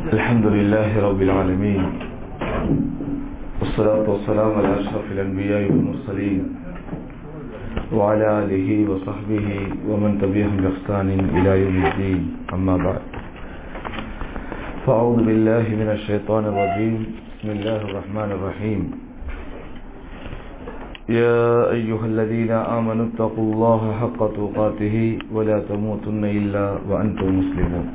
الحمد لله رب العالمين والصلاة والسلام على أشرف الأنبياء والمرسلين وعلى آله وصحبه ومن تبعهم بإحسان إلى يوم الدين أما بعد فأعوذ بالله من الشيطان الرجيم بسم الله الرحمن الرحيم يا أيها الذين آمنوا اتقوا الله حق تقاته ولا تموتن إلا وأنتم مسلمون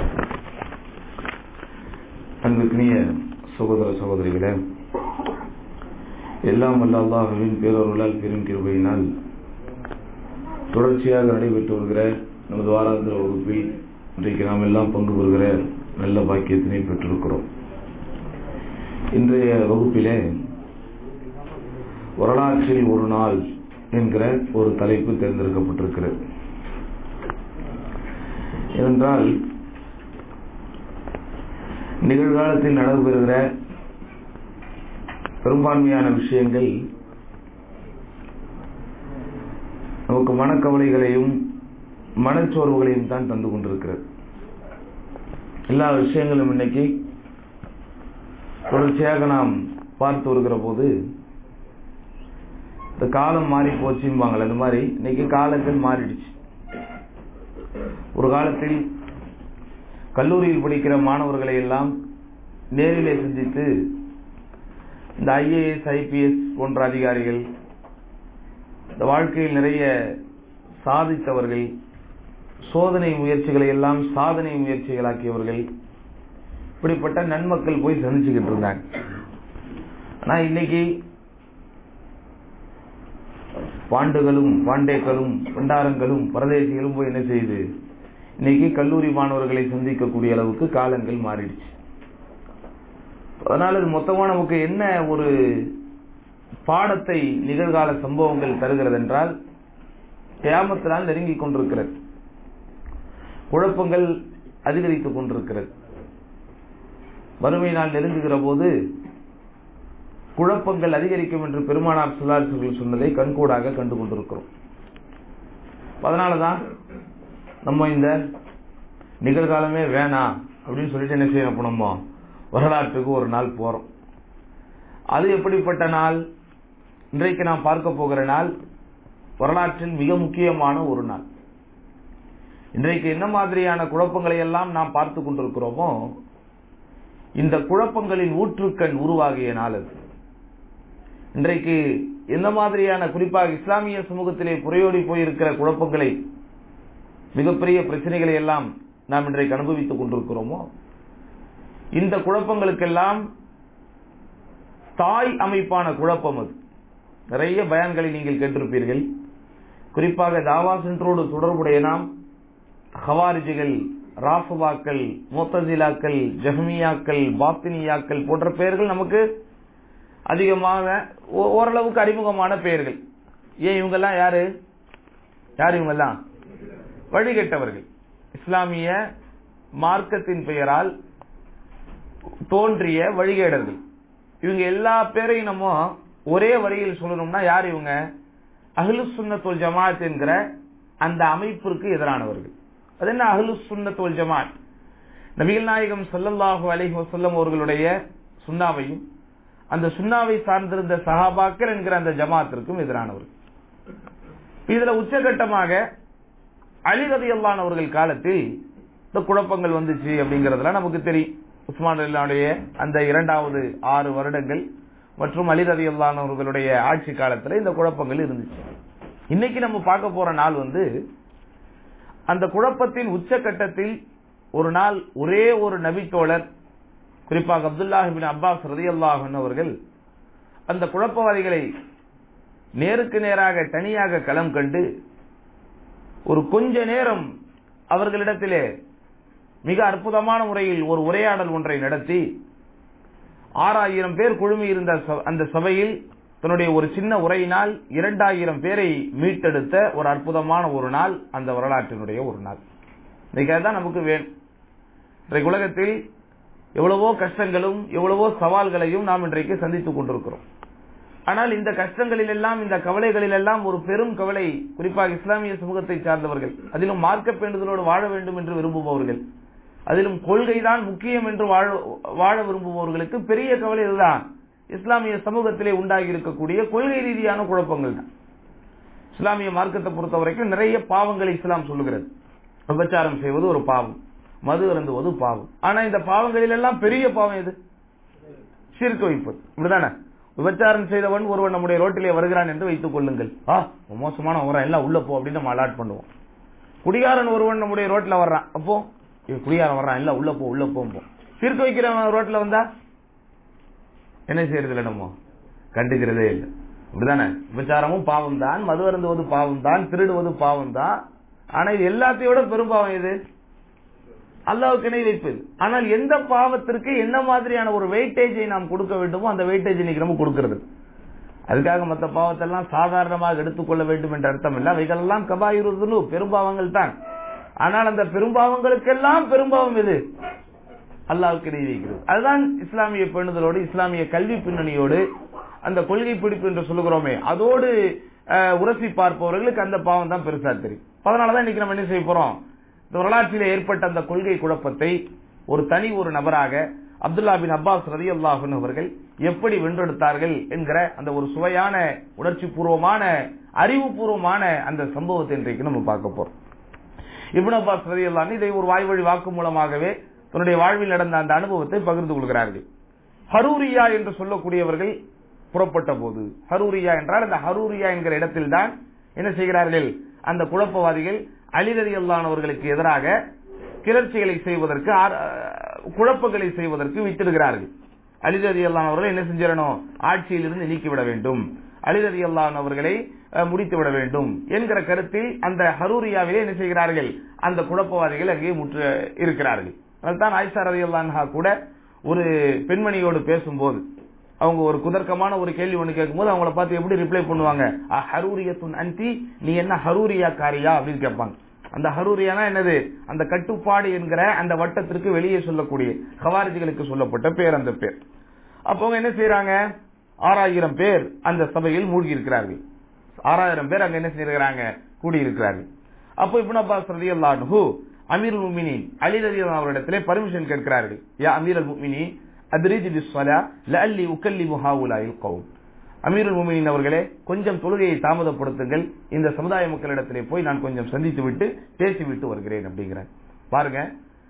அன்புக்குரிய சகோதர சகோதரிகளே எல்லாம் வல்ல அல்லாஹுவின் பேரொருளால் பெரும் கிருபையினால் தொடர்ச்சியாக நடைபெற்று வருகிற நமது வாராந்திர வகுப்பில் இன்றைக்கு நாம் எல்லாம் பங்கு பெறுகிற நல்ல பாக்கியத்தினை பெற்றிருக்கிறோம் இன்றைய வகுப்பிலே வரலாற்றில் ஒரு நாள் என்கிற ஒரு தலைப்பு தேர்ந்தெடுக்கப்பட்டிருக்கிறது ஏனென்றால் நிகழ்காலத்தில் நடைபெறுகிற பெரும்பான்மையான விஷயங்கள் நமக்கு மனக்கவலைகளையும் மனச்சோர்வுகளையும் தான் தந்து கொண்டிருக்கிறது எல்லா விஷயங்களும் இன்னைக்கு தொடர்ச்சியாக நாம் பார்த்து வருகிற போது இந்த காலம் மாறி போச்சும்பாங்களே அந்த மாதிரி இன்னைக்கு காலங்கள் மாறிடுச்சு ஒரு காலத்தில் கல்லூரியில் படிக்கிற மாணவர்களை எல்லாம் நேரிலே சிந்தித்து இந்த ஐஏஎஸ் ஐபிஎஸ் போன்ற அதிகாரிகள் இந்த வாழ்க்கையில் நிறைய சாதித்தவர்கள் சோதனை முயற்சிகளை எல்லாம் சாதனை முயற்சிகளாக்கியவர்கள் இப்படிப்பட்ட நன்மக்கள் போய் சந்திச்சுக்கிட்டு இருந்தாங்க ஆனா இன்னைக்கு பாண்டுகளும் பாண்டேக்களும் பண்டாரங்களும் பரதேசிகளும் போய் என்ன செய்யுது இன்னைக்கு கல்லூரி மாணவர்களை சந்திக்கக்கூடிய அளவுக்கு காலங்கள் மாறிடுச்சு அதனால இது மொத்தமா நமக்கு என்ன ஒரு பாடத்தை நிகழ்கால சம்பவங்கள் தருகிறது என்றால் கியாமத்தினால் நெருங்கிக் கொண்டிருக்கிறது குழப்பங்கள் அதிகரித்துக் கொண்டிருக்கிறது வறுமை நாள் நெருங்குகிற போது குழப்பங்கள் அதிகரிக்கும் என்று பெருமானார் சுதாரிசர்கள் சொன்னதை கண்கூடாக கண்டு கொண்டிருக்கிறோம் அதனாலதான் நம்ம இந்த நிகழ்காலமே வேணாம் அப்படின்னு சொல்லிட்டு என்ன செய்யணும் நம்ம வரலாற்றுக்கு ஒரு நாள் போறோம் அது எப்படிப்பட்ட நாள் இன்றைக்கு நாம் பார்க்க போகிற நாள் வரலாற்றில் மிக முக்கியமான ஒரு நாள் இன்றைக்கு என்ன மாதிரியான குழப்பங்களை எல்லாம் நாம் பார்த்து கொண்டிருக்கிறோமோ இந்த குழப்பங்களின் ஊற்றுக்கண் உருவாகிய நாள் அது இன்றைக்கு எந்த மாதிரியான குறிப்பாக இஸ்லாமிய சமூகத்திலே புறையோடி போயிருக்கிற குழப்பங்களை மிகப்பெரிய பிரச்சனைகளை எல்லாம் நாம் இன்றைக்கு அனுபவித்துக் கொண்டிருக்கிறோமோ இந்த குழப்பங்களுக்கெல்லாம் தாய் அமைப்பான குழப்பம் அது நிறைய பயான்களை நீங்கள் கேட்டிருப்பீர்கள் குறிப்பாக தாவா சென்றோடு தொடர்புடைய நாம் ஹவாரிஜிகள் ராஃபுவாக்கள் மோத்தசிலாக்கள் ஜஹ்மியாக்கள் பாத்தினியாக்கள் போன்ற பெயர்கள் நமக்கு அதிகமாக ஓரளவுக்கு அறிமுகமான பெயர்கள் ஏன் இவங்கெல்லாம் யாரு யார் இவங்கெல்லாம் வழிகட்டவர்கள் இஸ்லாமிய மார்க்கத்தின் பெயரால் தோன்றிய வழிகேடர்கள் இவங்க எல்லா பேரையும் நம்ம ஒரே வரியில் சொல்லணும்னா யார் இவங்க அஹ்லு சுன்னத்துல் ஜமாத் என்கிற அந்த அமைப்பிற்கு எதிரானவர்கள் அது என்ன அஹ்லு சுன்னத்துல் ஜமாத் நபிகள் நாயகம் சல்லல்லாஹு அலஹி வசல்லம் அவர்களுடைய சுண்ணாவையும் அந்த சுண்ணாவை சார்ந்திருந்த சஹாபாக்கள் என்கிற அந்த ஜமாத்திற்கும் எதிரானவர்கள் இதுல உச்சகட்டமாக அலிரதி அல்லான் அவர்கள் காலத்தில் இந்த குழப்பங்கள் வந்துச்சு அப்படிங்கறதுலாம் நமக்கு தெரியும் உஸ்மான் அல்லாவுடைய அந்த இரண்டாவது ஆறு வருடங்கள் மற்றும் அலிரதி அல்லான் அவர்களுடைய ஆட்சி காலத்தில் இந்த குழப்பங்கள் இருந்துச்சு இன்னைக்கு நம்ம பார்க்க போற நாள் வந்து அந்த குழப்பத்தின் உச்சகட்டத்தில் ஒரு நாள் ஒரே ஒரு நபித்தோழர் குறிப்பாக அப்துல்லாஹிபின் அப்பாஸ் ரதி அல்லாஹன் அவர்கள் அந்த குழப்பவாதிகளை நேருக்கு நேராக தனியாக களம் கண்டு ஒரு கொஞ்ச நேரம் அவர்களிடத்திலே மிக அற்புதமான முறையில் ஒரு உரையாடல் ஒன்றை நடத்தி ஆறாயிரம் பேர் குழுமி இருந்த அந்த சபையில் தன்னுடைய ஒரு சின்ன உரையினால் இரண்டாயிரம் பேரை மீட்டெடுத்த ஒரு அற்புதமான ஒரு நாள் அந்த வரலாற்றினுடைய ஒரு நாள் இன்னைக்கு தான் நமக்கு வேணும் இன்றைக்கு உலகத்தில் எவ்வளவோ கஷ்டங்களும் எவ்வளவோ சவால்களையும் நாம் இன்றைக்கு சந்தித்துக் கொண்டிருக்கிறோம் ஆனால் இந்த கஷ்டங்களில் எல்லாம் இந்த கவலைகளில் எல்லாம் ஒரு பெரும் கவலை குறிப்பாக இஸ்லாமிய சமூகத்தை சார்ந்தவர்கள் அதிலும் மார்க்க பேண்டுதலோடு வாழ வேண்டும் என்று விரும்புபவர்கள் அதிலும் கொள்கை தான் முக்கியம் என்று வாழ வாழ விரும்புபவர்களுக்கு பெரிய கவலை இதுதான் இஸ்லாமிய சமூகத்திலே உண்டாகி இருக்கக்கூடிய கொள்கை ரீதியான குழப்பங்கள் தான் இஸ்லாமிய மார்க்கத்தை பொறுத்த வரைக்கும் நிறைய பாவங்களை இஸ்லாம் சொல்லுகிறது விபச்சாரம் செய்வது ஒரு பாவம் மது அருந்துவது பாவம் ஆனா இந்த பாவங்களில் எல்லாம் பெரிய பாவம் எது சிறுக்க வைப்பது இப்படிதானே விபச்சாரம் செய்தவன் ஒருவன் நம்முடைய ரோட்டிலே வருகிறான் என்று வைத்துக் கொள்ளுங்கள் ஆ மோசமான வரான் எல்லாம் உள்ள போ அப்படின்னு நம்ம அலாட் பண்ணுவோம் குடிகாரன் ஒருவன் நம்முடைய ரோட்ல வர்றான் அப்போ இவன் குடிகாரன் வர்றான் எல்லாம் உள்ள போ உள்ள போம்போம் சிறுக்க வைக்கிறவன் ரோட்ல வந்தா என்ன செய்யறது இல்லை நம்ம கண்டுக்கிறதே இல்லை அப்படிதானே விபச்சாரமும் பாவம் தான் மது அருந்துவது பாவம் தான் திருடுவது பாவம் தான் ஆனா இது எல்லாத்தையோட பெரும் பாவம் இது அல்லாவுக்கு இணை வைப்பது ஆனால் எந்த பாவத்திற்கு என்ன மாதிரியான ஒரு வெயிட்டேஜை நாம் கொடுக்க வேண்டுமோ அந்த வெயிட்டேஜ் இன்னைக்கு நம்ம கொடுக்கிறது அதுக்காக மற்ற பாவத்தெல்லாம் சாதாரணமாக எடுத்துக்கொள்ள வேண்டும் என்ற அர்த்தம் இல்லை அவைகளெல்லாம் கபாயுருதுனு பெரும்பாவங்கள் தான் ஆனால் அந்த பெரும்பாவங்களுக்கெல்லாம் பெரும்பாவம் எது அல்லாவுக்கு இணை வைக்கிறது அதுதான் இஸ்லாமிய பெண்ணுதலோடு இஸ்லாமிய கல்வி பின்னணியோடு அந்த கொள்கை பிடிப்பு என்று சொல்லுகிறோமே அதோடு உரசி பார்ப்பவர்களுக்கு அந்த பாவம் தான் பெருசா தெரியும் அதனாலதான் இன்னைக்கு நம்ம என்ன செய்ய போறோம் இந்த வரலாற்றிலே ஏற்பட்ட அந்த கொள்கை குழப்பத்தை ஒரு தனி ஒரு நபராக அப்துல்லா பின் அப்பாஸ் ரதி அல்லாஹன் அவர்கள் எப்படி வென்றெடுத்தார்கள் என்கிற அந்த ஒரு சுவையான உணர்ச்சி பூர்வமான அறிவுபூர்வமான அந்த சம்பவத்தை இன்றைக்கு நம்ம பார்க்க போறோம் இப்னு அப்பாஸ் ரதி அல்லான் இதை ஒரு வாய்வழி வாக்கு மூலமாகவே தன்னுடைய வாழ்வில் நடந்த அந்த அனுபவத்தை பகிர்ந்து கொள்கிறார்கள் ஹரூரியா என்று சொல்லக்கூடியவர்கள் புறப்பட்ட போது ஹரூரியா என்றால் அந்த ஹரூரியா என்கிற இடத்தில் தான் என்ன செய்கிறார்கள் அந்த குழப்பவாதிகள் அலிரதி அல்லானவர்களுக்கு எதிராக கிளர்ச்சிகளை செய்வதற்கு குழப்பங்களை செய்வதற்கு வித்திடுகிறார்கள் அலிரதி அல்லானவர்கள் என்ன செஞ்சிடணும் ஆட்சியில் இருந்து நீக்கிவிட வேண்டும் அலிரதி அல்லானவர்களை முடித்து விட வேண்டும் என்கிற கருத்தில் அந்த ஹரூரியாவிலே என்ன செய்கிறார்கள் அந்த குழப்பவாதிகள் அங்கே முற்று இருக்கிறார்கள் அதுதான் ஆயிஷா ரதி அல்லான்ஹா கூட ஒரு பெண்மணியோடு பேசும்போது அவங்க ஒரு குதர்க்கமான ஒரு கேள்வி ஒண்ணு கேட்கும்போது அவங்கள பார்த்து எப்படி ரிப்ளை பண்ணுவாங்க ஹரூரியத்துன் அந்தி நீ என்ன ஹரூரியா காரியா அப்படின்னு கேட்பாங்க அந்த ஹரூரியானா என்னது அந்த கட்டுப்பாடு என்கிற அந்த வட்டத்திற்கு வெளியே சொல்லக்கூடிய ஹவாரிஜிகளுக்கு சொல்லப்பட்ட பேர் அந்த பேர் அப்போ அவங்க என்ன செய்யறாங்க ஆறாயிரம் பேர் அந்த சபையில் மூழ்கி இருக்கிறார்கள் ஆறாயிரம் பேர் அங்க என்ன செய்யறாங்க கூடி இருக்கிறார்கள் அப்போ இப்ப அப்பாஸ் ரதி அல்லாஹு அமீர் முமினி அலி ரதி அவரிடத்திலே பர்மிஷன் கேட்கிறார்கள் யா அமீர் அல் முமினி அதிரீதி பிஸ்வலா லஅல்லி உக்கல்லிமு ஹாவுலாயில் கௌம் அமீருல் முமினின் அவர்களே கொஞ்சம் தொழுகையை தாமதப்படுத்துங்கள் இந்த சமுதாய மக்களிடத்திலே போய் நான் கொஞ்சம் சந்தித்து விட்டு பேசிவிட்டு வருகிறேன் அப்படிங்கிறேன் பாருங்க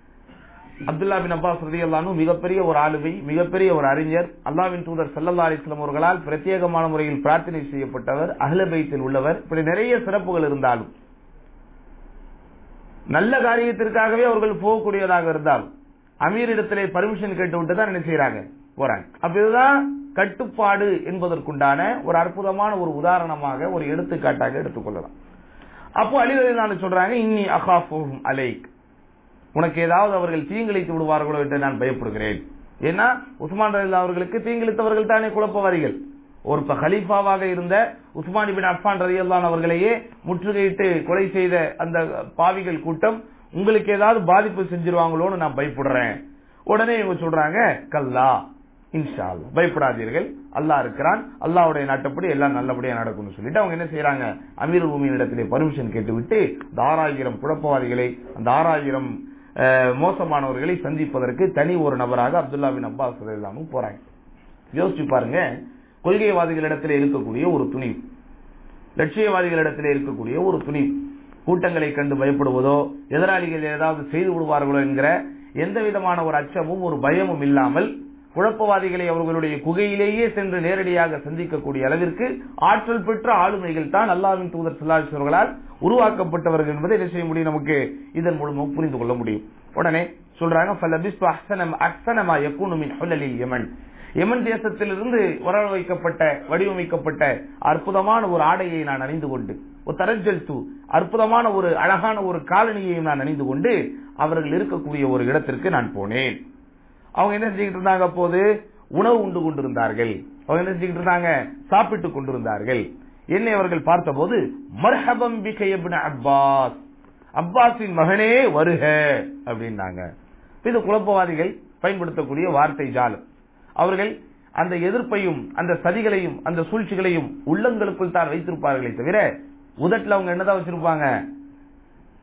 அப்துல்லா பின் அப்பாஸ் ரதியல்லானு மிகப்பெரிய ஒரு ஆளுமை மிகப்பெரிய ஒரு அறிஞர் அல்லாவின் தூதர் சல்லல்லா அலிஸ்லாம் அவர்களால் பிரத்யேகமான முறையில் பிரார்த்தனை செய்யப்பட்டவர் அஹ்லபைத்தில் உள்ளவர் இப்படி நிறைய சிறப்புகள் இருந்தாலும் நல்ல காரியத்திற்காகவே அவர்கள் போகக்கூடியதாக இருந்தாலும் அமீரிடத்திலே பர்மிஷன் கேட்டு விட்டு தான் என்ன செய்யறாங்க போறாங்க அப்ப இதுதான் கட்டுப்பாடு என்பதற்குண்டான ஒரு அற்புதமான ஒரு உதாரணமாக ஒரு எடுத்துக்காட்டாக எடுத்துக்கொள்ளலாம் அப்போ அலிவரி சொல்றாங்க இன்னி அகாஃபும் அலைக் உனக்கு ஏதாவது அவர்கள் தீங்கிழைத்து விடுவார்களோ என்று நான் பயப்படுகிறேன் ஏன்னா உஸ்மான் ரலில்லா அவர்களுக்கு தீங்கிழித்தவர்கள் தானே குழப்பவாதிகள் ஒரு ஹலீஃபாவாக இருந்த உஸ்மான் பின் அஃபான் ரதியல்லான் அவர்களையே முற்றுகையிட்டு கொலை செய்த அந்த பாவிகள் கூட்டம் உங்களுக்கு ஏதாவது பாதிப்பு செஞ்சிருவாங்களோன்னு நான் பயப்படுறேன் உடனே இவங்க சொல்றாங்க கல்லா இன்ஷா அல்லா பயப்படாதீர்கள் அல்லாஹ் இருக்கிறான் அல்லாவுடைய நாட்டப்படி எல்லாம் நல்லபடியா நடக்கும்னு சொல்லிட்டு அவங்க என்ன செய்யறாங்க அமீர் பூமியின் இடத்திலே பர்மிஷன் கேட்டுவிட்டு அந்த ஆறாயிரம் குழப்பவாதிகளை அந்த ஆறாயிரம் மோசமானவர்களை சந்திப்பதற்கு தனி ஒரு நபராக அப்துல்லா பின் அப்பாஸ் இல்லாமல் போறாங்க யோசிச்சு பாருங்க கொள்கைவாதிகளிடத்தில் இருக்கக்கூடிய ஒரு துணிவு லட்சியவாதிகளிடத்தில் இருக்கக்கூடிய ஒரு துணிவு கூட்டங்களை கண்டு பயப்படுவதோ எதிராளிகள் ஏதாவது செய்து விடுவார்களோ என்கிற எந்த விதமான ஒரு அச்சமும் ஒரு பயமும் இல்லாமல் குழப்பவாதிகளை அவர்களுடைய குகையிலேயே சென்று நேரடியாக சந்திக்கக்கூடிய அளவிற்கு ஆற்றல் பெற்ற ஆளுமைகள் தான் அல்லாவின் தூதர் சொல்லாசர்களால் உருவாக்கப்பட்டவர்கள் என்பதை என்ன செய்ய முடியும் நமக்கு இதன் மூலமும் புரிந்து கொள்ள முடியும் உடனே சொல்றாங்க யமன் யமன் தேசத்திலிருந்து வர வைக்கப்பட்ட வடிவமைக்கப்பட்ட அற்புதமான ஒரு ஆடையை நான் அணிந்து கொண்டு ஒரு தரஜல் தூ அற்புதமான ஒரு அழகான ஒரு காலனியையும் நான் அணிந்து கொண்டு அவர்கள் இருக்கக்கூடிய ஒரு இடத்திற்கு நான் போனேன் அவங்க என்ன செஞ்சுக்கிட்டு இருந்தாங்க அப்போது உணவு உண்டு கொண்டிருந்தார்கள் அவங்க என்ன செஞ்சுக்கிட்டு இருந்தாங்க சாப்பிட்டுக் கொண்டிருந்தார்கள் என்னை அவர்கள் பார்த்தபோது மர்ஹபம் பிகையபின் அப்பாஸ் அப்பாஸின் மகனே வருக அப்படின்னாங்க இது குழப்பவாதிகள் பயன்படுத்தக்கூடிய வார்த்தை ஜாலம் அவர்கள் அந்த எதிர்ப்பையும் அந்த சதிகளையும் அந்த சூழ்ச்சிகளையும் உள்ளங்களுக்குள் தான் வைத்திருப்பார்களே தவிர உதட்டில் அவங்க என்னதான் வச்சிருப்பாங்க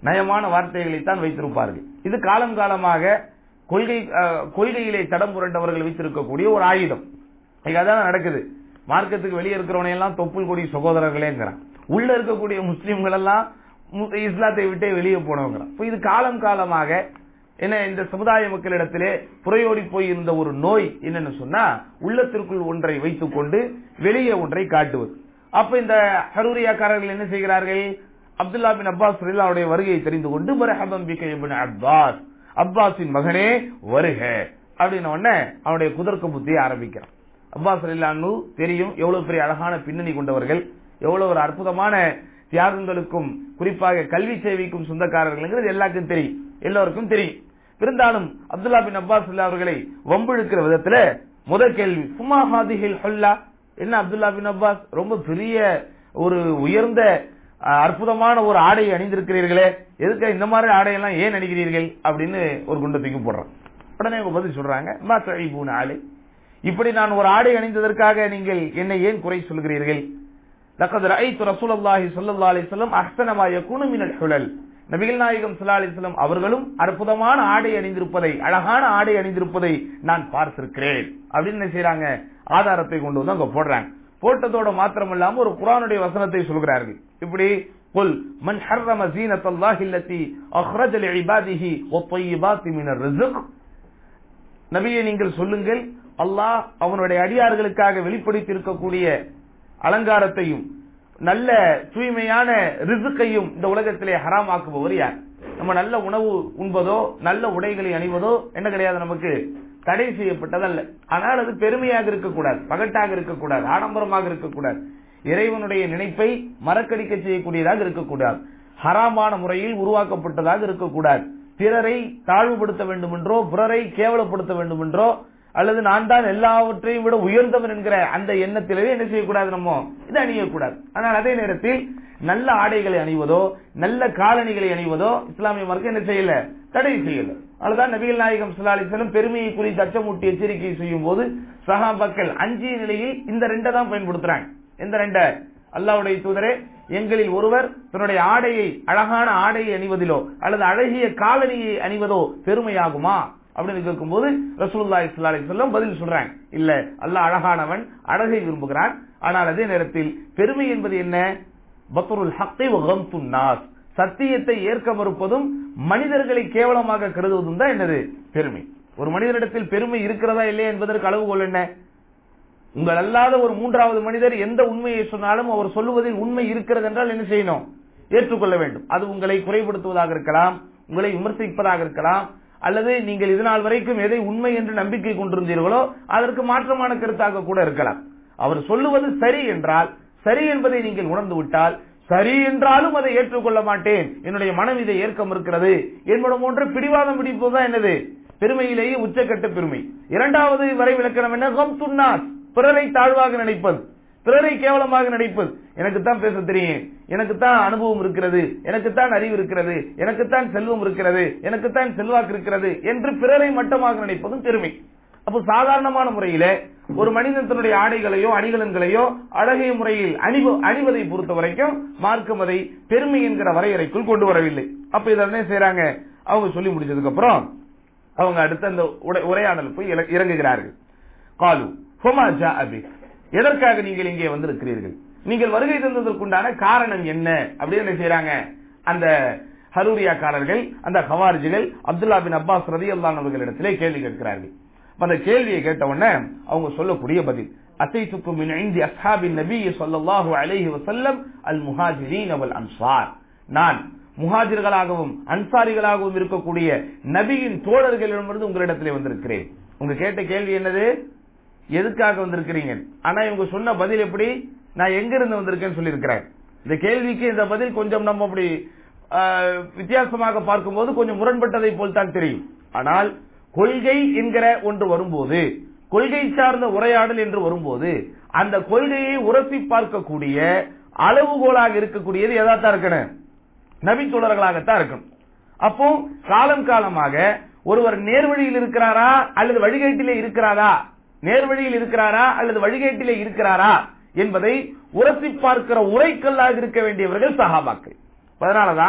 நயமான வார்த்தைகளை தான் வைத்திருப்பார்கள் இது காலம் காலமாக கொள்கை அஹ், கொள்கையிலே தடம் புரண்டவர்கள் வைத்திருக்கக்கூடிய ஒரு ஆயுதம் இங்க அதான் நடக்குது மார்க்கத்துக்கு வெளியே இருக்கிறவனை எல்லாம் தொப்புள் கொடி சகோதரர்களேங்கிறான் உள்ள இருக்கக்கூடிய முஸ்லிம்கள் எல்லாம் மு- இஸ்லாத்தை விட்டே வெளியே போனவங்கிறான் இப்ப இது காலம் காலமாக என்ன இந்த சமுதாய மக்களிடத்திலே புறையோடி போய் இருந்த ஒரு நோய் என்னன்னு சொன்னா உள்ளத்திற்குள் ஒன்றை வைத்துக் கொண்டு வெளியே ஒன்றை காட்டுவது அப்ப இந்த ஹரூரியாக்காரர்கள் என்ன செய்கிறார்கள் அப்துல்லா பின் அப்பாஸ் அவருடைய வருகையை தெரிந்து கொண்டு மரஹபம் பிக இப்னு அப்பாஸ் அப்பாஸின் மகனே வருக அப்படின்ன உடனே அவனுடைய குதர்க்க புத்தியை ஆரம்பிக்கிறான் அப்பாஸ் ரலில்லானு தெரியும் எவ்வளவு பெரிய அழகான பின்னணி கொண்டவர்கள் எவ்வளவு ஒரு அற்புதமான தியாகங்களுக்கும் குறிப்பாக கல்வி சேவைக்கும் சொந்தக்காரர்கள் எல்லாருக்கும் தெரியும் எல்லோருக்கும் தெரியும் இருந்தாலும் அப்துல்லா பின் அப்பாஸ் ரலில்லா அவர்களை வம்பிழுக்கிற விதத்துல முதல் கேள்வி சும்மா ஹாதிஹில் ஹொல்லா என்ன அப்துல்லா பின் அப்பாஸ் ரொம்ப பெரிய ஒரு உயர்ந்த அஹ், அற்புதமான ஒரு ஆடை அணிந்திருக்கிறீர்களே எதுக்கு இந்த மாதிரி ஆடையெல்லாம் ஏன் அணிகிறீர்கள் அப்படின்னு ஒரு குண்டை தூக்கி போடுறான் உடனே அவங்க பதில் சொல்றாங்க மா தழிபூன் ஆலை இப்படி நான் ஒரு ஆடை அணிந்ததற்காக நீங்கள் என்னை ஏன் குறை சொல்கிறீர்கள் லக்கத் ரஐத்து ரசூலுல்லாஹி ஸல்லல்லாஹு அலைஹி வஸல்லம் அஹ்ஸன மா யகூனு மினல் ஹுலல் நபிகள் நாயகம் ஸல்லல்லாஹு அலைஹி வஸல்லம் அவர்களும் அற்புதமான ஆடை அணிந்திருப்பதை அழகான ஆடை அணிந்திருப்பதை நான் பார்த்திருக்கிறேன் அப்படின்னு என்ன செய்றாங்க ஆதாரத்தை கொண்டு வந்து அங்க போடுறாங்க போட்டதோட மாத்திரமல்லாம ஒரு குர்ஆனுடைய வசனத்தை சொல்கிறார்கள் இப்படி قل من حرم زينة الله التي أخرج لعباده والطيبات من الرزق நபியை நீங்கள் சொல்லுங்கள் அல்லாஹ் அவனுடைய அடியார்களுக்காக வெளிப்படுத்தி இருக்கக்கூடிய அலங்காரத்தையும் நல்ல தூய்மையான ரிசுக்கையும் இந்த உலகத்திலே ஹராமாக்குபவர் யார் நம்ம நல்ல உணவு உண்பதோ நல்ல உடைகளை அணிவதோ என்ன கிடையாது நமக்கு தடை செய்யப்பட்டதல்ல ஆனால் அது பெருமையாக இருக்கக்கூடாது பகட்டாக இருக்கக்கூடாது ஆடம்பரமாக இருக்கக்கூடாது இறைவனுடைய நினைப்பை மறக்கடிக்க செய்யக்கூடியதாக இருக்கக்கூடாது ஹராமான முறையில் உருவாக்கப்பட்டதாக இருக்கக்கூடாது பிறரை தாழ்வுபடுத்த வேண்டும் என்றோ பிறரை கேவலப்படுத்த வேண்டும் என்றோ அல்லது நான் தான் எல்லாவற்றையும் விட உயர்ந்தவன் என்கிற அந்த எண்ணத்திலே என்ன செய்யக்கூடாது நம்ம இது அணியக்கூடாது ஆனால் அதே நேரத்தில் நல்ல ஆடைகளை அணிவதோ நல்ல காலணிகளை அணிவதோ இஸ்லாமிய மார்க்கம் என்ன செய்யல தடை செய்யல அதுதான் நபிகள் நாயகம் ஸல்லல்லாஹு அலைஹி வஸல்லம் பெருமையை குறித்து அச்சமூட்டி எச்சரிக்கை செய்யும் போது சஹாபாக்கள் அஞ்சிய நிலையில் இந்த ரெண்டை தான் பயன்படுத்துறாங்க எந்த ரெண்ட அல்லாஹ்வுடைய தூதரே எங்களில் ஒருவர் தன்னுடைய ஆடையை அழகான ஆடையை அணிவதிலோ அல்லது அழகிய காலணியை அணிவதோ பெருமையாகுமா அப்படின்னு கேட்கும்போது ரசூலுல்லாஹி ஸல்லல்லாஹு அலைஹி வஸல்லம் பதில் சொல்றாங்க இல்ல அல்லாஹ் அழகானவன் அழகை விரும்புகிறான் ஆனால் அதே நேரத்தில் பெருமை என்பது என்ன பத்ருல் ஹக்கை வகம்துன் நாஸ் சத்தியத்தை ஏற்க மறுப்பதும் மனிதர்களை கேவலமாக கருதுவதும் தான் என்னது பெருமை ஒரு மனிதனிடத்தில் பெருமை இருக்கிறதா இல்லையா என்பதற்கு அளவுகோல் என்ன உங்கள் அல்லாத ஒரு மூன்றாவது மனிதர் எந்த உண்மையை சொன்னாலும் அவர் சொல்லுவதில் உண்மை இருக்கிறது என்றால் என்ன செய்யணும் ஏற்றுக்கொள்ள வேண்டும் அது உங்களை குறைபடுத்துவதாக இருக்கலாம் உங்களை விமர்சிப்பதாக இருக்கலாம் அல்லது நீங்கள் இதுநாள் வரைக்கும் எதை உண்மை என்று நம்பிக்கை கொண்டிருந்தீர்களோ அதற்கு மாற்றமான கருத்தாக கூட இருக்கலாம் அவர் சொல்லுவது சரி என்றால் சரி என்பதை நீங்கள் உணர்ந்து விட்டால் சரி என்றாலும் அதை ஏற்றுக்கொள்ள மாட்டேன் என்னுடைய மனம் இதை ஏற்க மறுக்கிறது என்பது போன்ற பிடிவாதம் பிடிப்பதுதான் என்னது பெருமையிலேயே உச்சக்கட்ட பெருமை இரண்டாவது வரை விளக்கணம் என்ன கம் துன்னாஸ் பிறரை தாழ்வாக நினைப்பது பிறரை கேவலமாக நினைப்பது எனக்கு தான் பேச தெரியும் எனக்கு தான் அனுபவம் இருக்கிறது எனக்கு தான் அறிவு இருக்கிறது எனக்கு தான் செல்வம் இருக்கிறது எனக்கு தான் செல்வாக்கு இருக்கிறது என்று பிறரை மட்டமாக நினைப்பதும் பெருமை அப்போ சாதாரணமான முறையில ஒரு மனிதன் தன்னுடைய ஆடைகளையோ அணிகலன்களையோ அழகிய முறையில் அணிவு அணிவதை பொறுத்த வரைக்கும் மார்க்கம் அதை பெருமை என்கிற வரையறைக்குள் கொண்டு வரவில்லை அப்ப இதை என்ன செய்யறாங்க அவங்க சொல்லி முடிச்சதுக்கு அப்புறம் அவங்க அடுத்த அந்த உரை- உரையாடல் போய் இற- இறங்குகிறார்கள் காலு ஃபமா ஜாஅ பிக். எதற்காக நீங்கள் இங்கே வந்திருக்கிறீர்கள் நீங்கள் வருகை தந்ததற்குண்டான காரணம் என்ன அப்படின்னு என்ன செய்யறாங்க அந்த ஹரூரியாக்காரர்கள் அந்த ஹவாரிஜிகள் அப்துல்லா பின் அப்பாஸ் ரதி அவர்களிடத்திலே கேள்வி கேட்கிறார்கள் அப்ப அந்த கேள்வியை கேட்ட உடனே அவங்க சொல்லக்கூடிய பதில் அசைத்துக்கும் மின் ஐந்தி அஸ்ஹாபின் நபி ஸல்லல்லாஹு அலைஹி வஸல்லம் அல் முஹாஜிரீன் வல் அன்சார் நான் முஹாஜிர்களாகவும் அன்சாரிகளாகவும் இருக்கக்கூடிய நபியின் தோழர்களிடமிருந்து உங்களிடத்திலே வந்திருக்கிறேன் உங்க கேட்ட கேள்வி என்னது எதுக்காக வந்திருக்கிறீங்க ஆனா இவங்க சொன்ன பதில் எப்படி நான் எங்க இருந்து வந்திருக்கேன்னு சொல்லியிருக்கிறேன் இந்த கேள்விக்கு இந்த பதில் கொஞ்சம் நம்ம அப்படி ஆஹ், வித்தியாசமாக பார்க்கும்போது கொஞ்சம் முரண்பட்டதை போல் தான் தெரியும் ஆனால் கொள்கை என்கிற ஒன்று வரும்போது கொள்கை சார்ந்த உரையாடல் என்று வரும்போது அந்த கொள்கையை உரசி பார்க்கக்கூடிய அளவுகோலாக இருக்கக்கூடியது எதாத்தான் இருக்கணும் நபி தோழர்களாகத்தான் இருக்கணும் அப்போ காலம் காலமாக ஒருவர் நேர்வழியில் இருக்கிறாரா அல்லது வழிகேட்டிலே இருக்கிறாரா நேர்வழியில் இருக்கிறாரா அல்லது வழிகேட்டிலே இருக்கிறாரா என்பதை உரசி பார்க்கிற உரைக்கல்லாக இருக்க வேண்டியவர்கள் சஹாபாக்கள் அதனாலதான்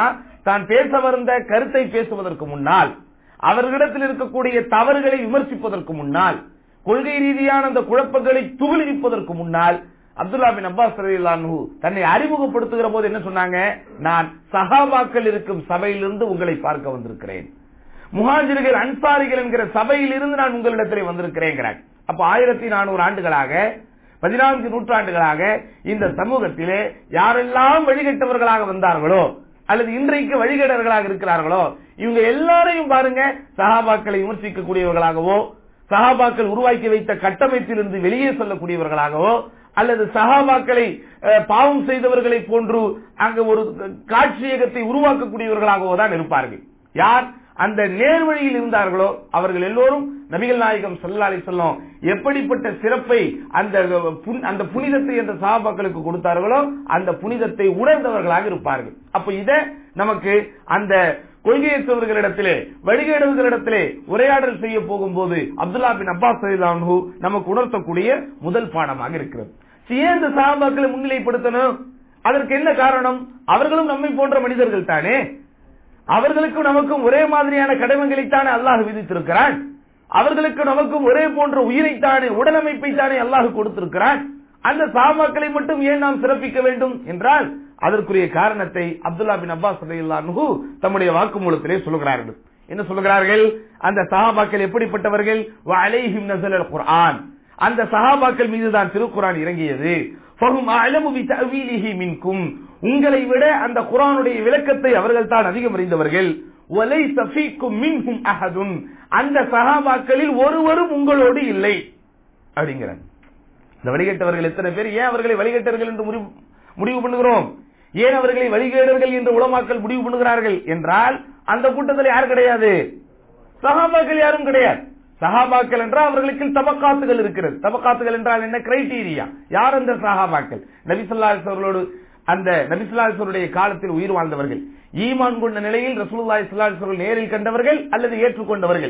தான் பேச வந்த கருத்தை பேசுவதற்கு முன்னால் அவர்களிடத்தில் இருக்கக்கூடிய தவறுகளை விமர்சிப்பதற்கு முன்னால் கொள்கை ரீதியான அந்த குழப்பங்களை துகிலிப்பதற்கு முன்னால் அப்துல்லா பின் அப்பாஸ் ரலியல்லாஹு தன்னை அறிமுகப்படுத்துகிற போது என்ன சொன்னாங்க நான் சஹாபாக்கள் இருக்கும் சபையிலிருந்து உங்களை பார்க்க வந்திருக்கிறேன் முஹாஜிர்கள் அன்சாரிகள் என்கிற சபையிலிருந்து நான் உங்களிடத்தில் வந்திருக்கிறேன் அப்ப ஆயிரத்தி நானூறு ஆண்டுகளாக பதினான்கு நூற்றாண்டுகளாக இந்த சமூகத்திலே யாரெல்லாம் வழிகட்டவர்களாக வந்தார்களோ அல்லது இன்றைக்கு வழிகேடர்களாக இருக்கிறார்களோ இவங்க எல்லாரையும் பாருங்க சஹாபாக்களை விமர்சிக்கக்கூடியவர்களாகவோ சஹாபாக்கள் உருவாக்கி வைத்த கட்டமைப்பிலிருந்து வெளியே சொல்லக்கூடியவர்களாகவோ அல்லது சஹாபாக்களை அஹ், பாவம் செய்தவர்களை போன்று அங்க ஒரு காட்சியகத்தை உருவாக்கக்கூடியவர்களாகவோ தான் இருப்பார்கள் யார் அந்த நேர்வழியில் இருந்தார்களோ அவர்கள் எல்லோரும் நபிகள் நாயகம் ஸல்லல்லாஹு அலைஹி வஸல்லம் எப்படிப்பட்ட சிறப்பை அந்த புன்- அந்த புனிதத்தை அந்த சஹாபாக்களுக்கு கொடுத்தார்களோ அந்த புனிதத்தை உணர்ந்தவர்களாக இருப்பார்கள் அப்ப இத நமக்கு அந்த கொள்கையற்றவர்களிடத்திலே வழிகேடுகளிடத்திலே உரையாடல் செய்ய போகும்போது அப்துல்லா பின் அப்பாஸ் ரலியல்லாஹு அன்ஹு நமக்கு உணர்த்தக்கூடிய முதல் பாடமாக இருக்கிறது சரி, ஏன் இந்த சஹாபாக்களை முன்னிலைப்படுத்தணும் அதற்கு என்ன காரணம் அவர்களும் நம்மை போன்ற மனிதர்கள் தானே அவர்களுக்கும் நமக்கும் ஒரே மாதிரியான கடமைகளைத்தானே அல்லாஹ் விதித்திருக்கிறான் அவர்களுக்கு நமக்கும் ஒரே போன்ற உயிரைத்தானே உடலமைப்பை தானே அல்லாஹ் கொடுத்திருக்கிறான் அந்த சாபாக்களை மட்டும் ஏன் நாம் சிறப்பிக்க வேண்டும் என்றால் அதற்குரிய காரணத்தை அப்துல்லா பின் அப்பாஸ் ரலியல்லாஹு தம்முடைய வாக்குமூலத்திலே சொல்கிறார்கள் என்ன சொல்கிறார்கள் அந்த சஹாபாக்கள் எப்படிப்பட்டவர்கள் வ அலைஹிம் நஸலல் குர்ஆன் அந்த சஹாபாக்கள் மீதுதான் திருக்குர்ஆன் இறங்கியது ஃபஹும் அலமு பி தஅவீலிஹி மின்கும் உங்களை விட அந்த குர்ஆனுடைய விளக்கத்தை அவர்கள் தான் அதிகம் அறிந்தவர்கள் வலைஸ ஃபீக்கும் மின்ஹும் அஹதுன் அந்த சஹாபாக்களில் ஒருவரும் உங்களோடு இல்லை அப்படிங்கிறாங்க இந்த வழிகட்டவர்கள் எத்தனை பேர் ஏன் அவர்களை வழிகட்டவர்கள் என்று முடிவு முடிவு பண்ணுகிறோம் ஏன் அவர்களை வழிகேடர்கள் என்று உலமாக்கள் முடிவு பண்ணுகிறார்கள் என்றால் அந்த கூட்டத்தில் யார் கிடையாது சஹாபாக்கள் யாரும் கிடையாது சஹாபாக்கள் என்றால் அவர்களுக்கு தபக்காத்துகள் இருக்கிறது தபக்காத்துகள் என்றால் என்ன கிரைட்டீரியா யார் அந்த சஹாபாக்கள் நபிசல்லாஸ் அவர்களோடு அந்த நபிசுல்லாஸ் அவருடைய காலத்தில் உயிர் வாழ்ந்தவர்கள் ஈமான் கொண்ட நிலையில் ரசூலுல்லாஹி ஸல்லல்லாஹு அலைஹி வஸல்லம் நேரில் கண்டவர்கள் அல்லது ஏற்றுக்கொண்டவர்கள்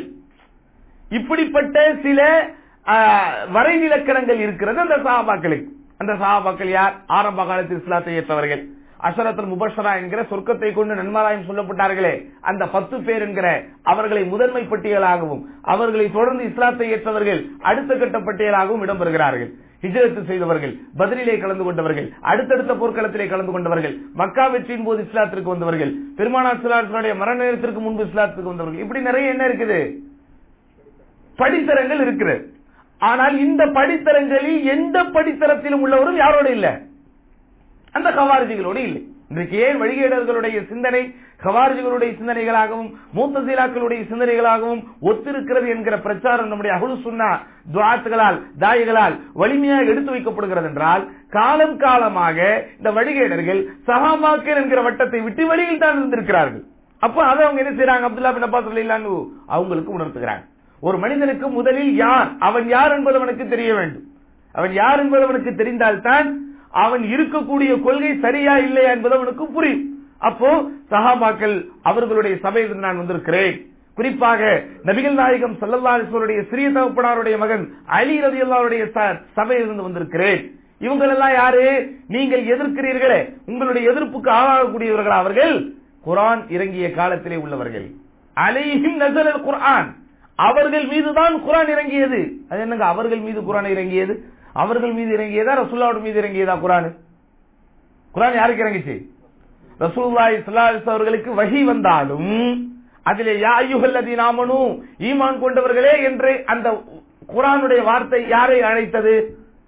இப்படிப்பட்ட சில ஆஹ், வரைவிலக்கணங்கள் இருக்கிறது அந்த சஹாபாக்களுக்கு அந்த சஹாபாக்கள் யார் ஆரம்ப காலத்தில் இஸ்லாத்தை ஏற்றவர்கள் அஷரத்துல் முபஷரா என்கிற சொர்க்கத்தை கொண்டு நன்மாராயம் சொல்லப்பட்டார்களே அந்த பத்து பேர் என்கிற அவர்களை முதன்மை பட்டியலாகவும் அவர்களை தொடர்ந்து இஸ்லாத்தை ஏற்றவர்கள் அடுத்த கட்ட பட்டியலாகவும் இடம்பெறுகிறார்கள் ஹிஜரத்து செய்தவர்கள் பதிலிலே கலந்து கொண்டவர்கள் அடுத்தடுத்த போர்க்களத்திலே கலந்து கொண்டவர்கள் மக்கா வெற்றியின் போது இஸ்லாத்திற்கு வந்தவர்கள் பெருமானா இஸ்லாத்தினுடைய மரண நேரத்திற்கு முன்பு இஸ்லாத்துக்கு வந்தவர்கள் இப்படி நிறைய என்ன இருக்குது படித்தரங்கள் இருக்கிறது ஆனால் இந்த படித்தரங்களில் எந்த படித்தரத்திலும் உள்ளவரும் யாரோடு இல்ல அந்த கவாரிஜிகளோடு இல்லை இன்றைக்கு ஏன் வழிகேடர்களுடைய சிந்தனை கவாரிஜிகளுடைய சிந்தனைகளாகவும் மூத்தசீலாக்களுடைய சிந்தனைகளாகவும் ஒத்திருக்கிறது என்கிற பிரச்சாரம் நம்முடைய அகுலு சுன்னா துவாத்துகளால் தாய்களால் வலிமையாக எடுத்து வைக்கப்படுகிறது என்றால் காலம் காலமாக இந்த வழிகேடர்கள் சஹாபாக்கள் என்கிற வட்டத்தை விட்டு வெளியில் தான் இருந்திருக்கிறார்கள் அப்ப அதை அவங்க என்ன செய்யறாங்க அப்துல்லா பின் அப்பாஸ் ரலியல்லாஹு அவங்களுக்கு உணர்த்துகிறாங்க ஒரு மனிதனுக்கு முதலில் யார் அவன் யார் என்பது அவனுக்கு தெரிய வேண்டும் அவன் யார் என்பது அவனுக்கு தெரிந்தால்தான் அவன் இருக்கக்கூடிய கொள்கை சரியா இல்லையா என்பது அவனுக்கு புரியும் அப்போ சஹாபாக்கள் அவர்களுடைய சபையில் நான் வந்திருக்கிறேன் குறிப்பாக நபிகள் நாயகம் சல்லல்லாஹுடைய சிறிய தகப்பனாருடைய மகன் அலி ரதியுல்லாவுடைய சபையிலிருந்து வந்திருக்கிறேன் இவங்க எல்லாம் யாரு நீங்கள் எதிர்க்கிறீர்களே உங்களுடைய எதிர்ப்புக்கு ஆளாகக்கூடியவர்கள் அவர்கள் குரான் இறங்கிய காலத்திலே உள்ளவர்கள் அலைஹிம் நசல் குர்ஆன் அவர்கள் மீதுதான் குரான் இறங்கியது அது என்னங்க அவர்கள் மீது குரான் இறங்கியது அவர்கள் மீது இறங்கியதா ரசூல்லாவோட மீது இறங்கியதா குரான் குரான் யாருக்கு இறங்கிச்சு ரசூல்லாய் சல்லாஸ் அவர்களுக்கு வகி வந்தாலும் அதிலே யாயுகல்லதி நாமனு ஈமான் கொண்டவர்களே என்று அந்த குரானுடைய வார்த்தை யாரை அழைத்தது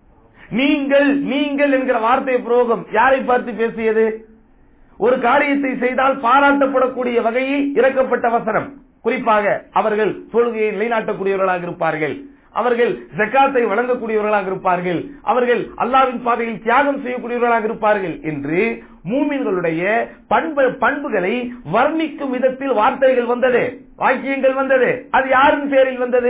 நீங்கள் நீங்கள் என்கிற வார்த்தை பிரயோகம் யாரை பார்த்து பேசியது ஒரு காரியத்தை செய்தால் பாராட்டப்படக்கூடிய வகையில் இறக்கப்பட்ட வசனம் குறிப்பாக அவர்கள் தொழுகையை நிலைநாட்டக்கூடியவர்களாக இருப்பார்கள் அவர்கள் ஜக்காத்தை வழங்கக்கூடியவர்களாக இருப்பார்கள் அவர்கள் அல்லாவின் பாதையில் தியாகம் செய்யக்கூடியவர்களாக இருப்பார்கள் என்று மூமின்களுடைய பண்பு பண்புகளை வர்ணிக்கும் விதத்தில் வார்த்தைகள் வந்தது வாக்கியங்கள் வந்தது அது யாரின் பேரில் வந்தது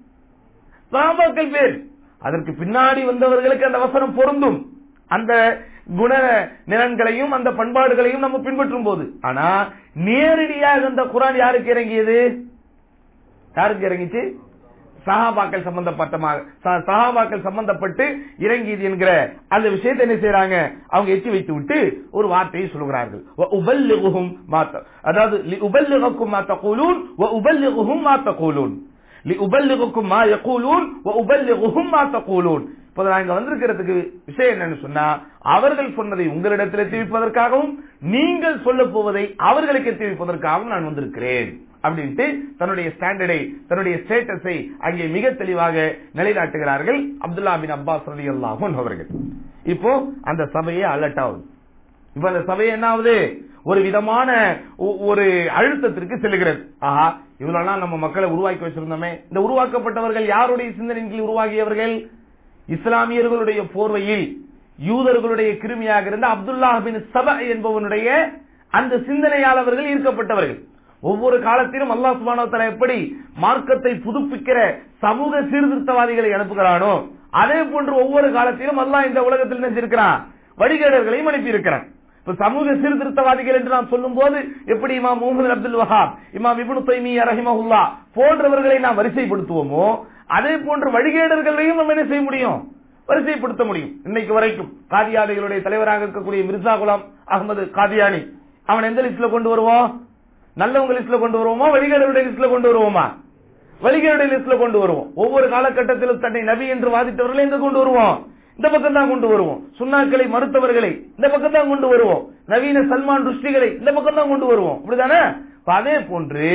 சாபாக்கள் பேர் அதற்கு பின்னாடி வந்தவர்களுக்கு அந்த வசனம் பொருந்தும் அந்த குண நிலன்களையும் அந்த பண்பாடுகளையும் நம்ம பின்பற்றும் போது ஆனா நேரடியாக அந்த குரான் யாருக்கு இறங்கியது யாருக்கு இறங்கிச்சு சஹாபாக்கள் சம்பந்தப்பட்ட சஹாபாக்கள் சம்பந்தப்பட்டு இறங்கியது என்கிற அந்த விஷயத்தை என்ன செய்யறாங்க அவங்க எட்டி வைத்து விட்டு ஒரு வார்த்தையை சொல்கிறார்கள் "வ உபல்லிகுஹும் மா த-" அதாவது "லி உபல்லிகுக்கும் மா தகூலூன் வ உபல்லிகுஹும் மா தகூலூன் லி உபல்லிகுக்கும் மா யகூலூன் வ உபல்லிகுஹும் மா தகூலூன் இப்ப நான் இங்க வந்திருக்கிறதுக்கு விஷயம் என்னன்னு சொன்னா அவர்கள் சொன்னதை உங்களிடத்தில் தெரிவிப்பதற்காகவும் நீங்கள் சொல்ல போவதை அவர்களுக்கு தெரிவிப்பதற்காகவும் நான் வந்திருக்கிறேன் அப்படின்ட்டு தன்னுடைய ஸ்டாண்டர்டை தன்னுடைய ஸ்டேட்டஸை அங்கே மிக தெளிவாக நிலைநாட்டுகிறார்கள் அப்துல்லா பின் அப்பாஸ் ரலி அல்லாஹூன் அவர்கள் இப்போ அந்த சபையை அலர்ட் ஆகுது இப்ப அந்த சபை என்ன ஆகுது ஒரு விதமான ஒ- ஒரு அழுத்தத்திற்கு செல்கிறது ஆஹா இவ்வளவு நாள் நம்ம மக்களை உருவாக்கி வச்சிருந்தோமே இந்த உருவாக்கப்பட்டவர்கள் யாருடைய சிந்தனையின் கீழ் உருவாகியவர்கள் இஸ்லாமியர்களுடைய போர்வையில் யூதர்களுடைய கிருமியாக இருந்த அப்துல்லாஹ் பின் சப என்பவனுடைய அந்த சிந்தனையால் அவர்கள் ஈர்க்கப்பட்டவர்கள் ஒவ்வொரு காலத்திலும் அல்லாஹ் சுப்ஹானஹு வ தஆலா எப்படி மார்க்கத்தை புதுப்பிக்கிற சமூக சீர்திருத்தவாதிகளை அனுப்புகிறானோ அதே போன்று ஒவ்வொரு காலத்திலும் அல்லாஹ் இந்த உலகத்தில் நினைச்சிருக்கிறான் வழிகேடர்களையும் அனுப்பியிருக்கிறான் இப்ப சமூக சீர்திருத்தவாதிகள் என்று நாம் சொல்லும் போது எப்படி இமாம் முகமது அப்துல் வஹாப் இமாம் இப்னு தைமியா ரஹிமஹுல்லா போன்றவர்களை நாம் வரிசைப்படுத்துவோமோ அதே போன்று வழிகேடர்களையும் நம்ம என்ன செய்ய முடியும் வரிசைப்படுத்த முடியும் இன்னைக்கு வரைக்கும் காதியானிகளுடைய தலைவராக இருக்கக்கூடிய மிர்சா குலாம் அகமது காதியானி அவன் எந்த லிஸ்ட்ல கொண்டு வருவோம் நல்லவங்க லிஸ்ட்ல கொண்டு வருவோமா வழிகேடருடைய லிஸ்ட்ல கொண்டு வருவோமா வழிகேடுடைய லிஸ்ட்ல கொண்டு வருவோம் ஒவ்வொரு காலகட்டத்திலும் தன்னை நபி என்று வாதித்தவர்களை எங்க கொண்டு வருவோம் இந்த பக்கம் தான் கொண்டு வருவோம் சுண்ணாக்களை மறுத்தவர்களை இந்த பக்கம் தான் கொண்டு வருவோம் நவீன சல்மான் ருஷ்டிகளை இந்த பக்கம் தான் கொண்டு வருவோம் அப்படிதானே அப்ப அதே போன்று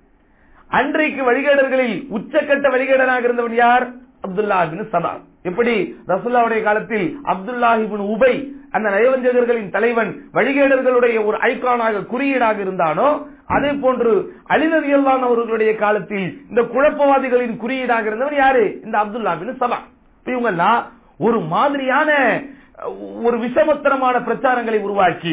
அன்றைக்கு வழிகேடர்களில் உச்சக்கட்ட வழிகேடனாக இருந்தவன் யார் அப்துல்லா பின் சபா எப்படி ரசுல்லாவுடைய காலத்தில் அப்துல்லாஹிபின் உபை அந்த நயவஞ்சகர்களின் தலைவன் வழிகேடர்களுடைய ஒரு ஐகானாக குறியீடாக இருந்தானோ அதே போன்று அலிநதியல்லான் அவர்களுடைய காலத்தில் இந்த குழப்பவாதிகளின் குறியீடாக இருந்தவன் யாரு இந்த அப்துல்லா பின் சபா இப்ப இவங்கெல்லாம் ஒரு மாதிரியான ஒரு விஷமத்தனமான பிரச்சாரங்களை உருவாக்கி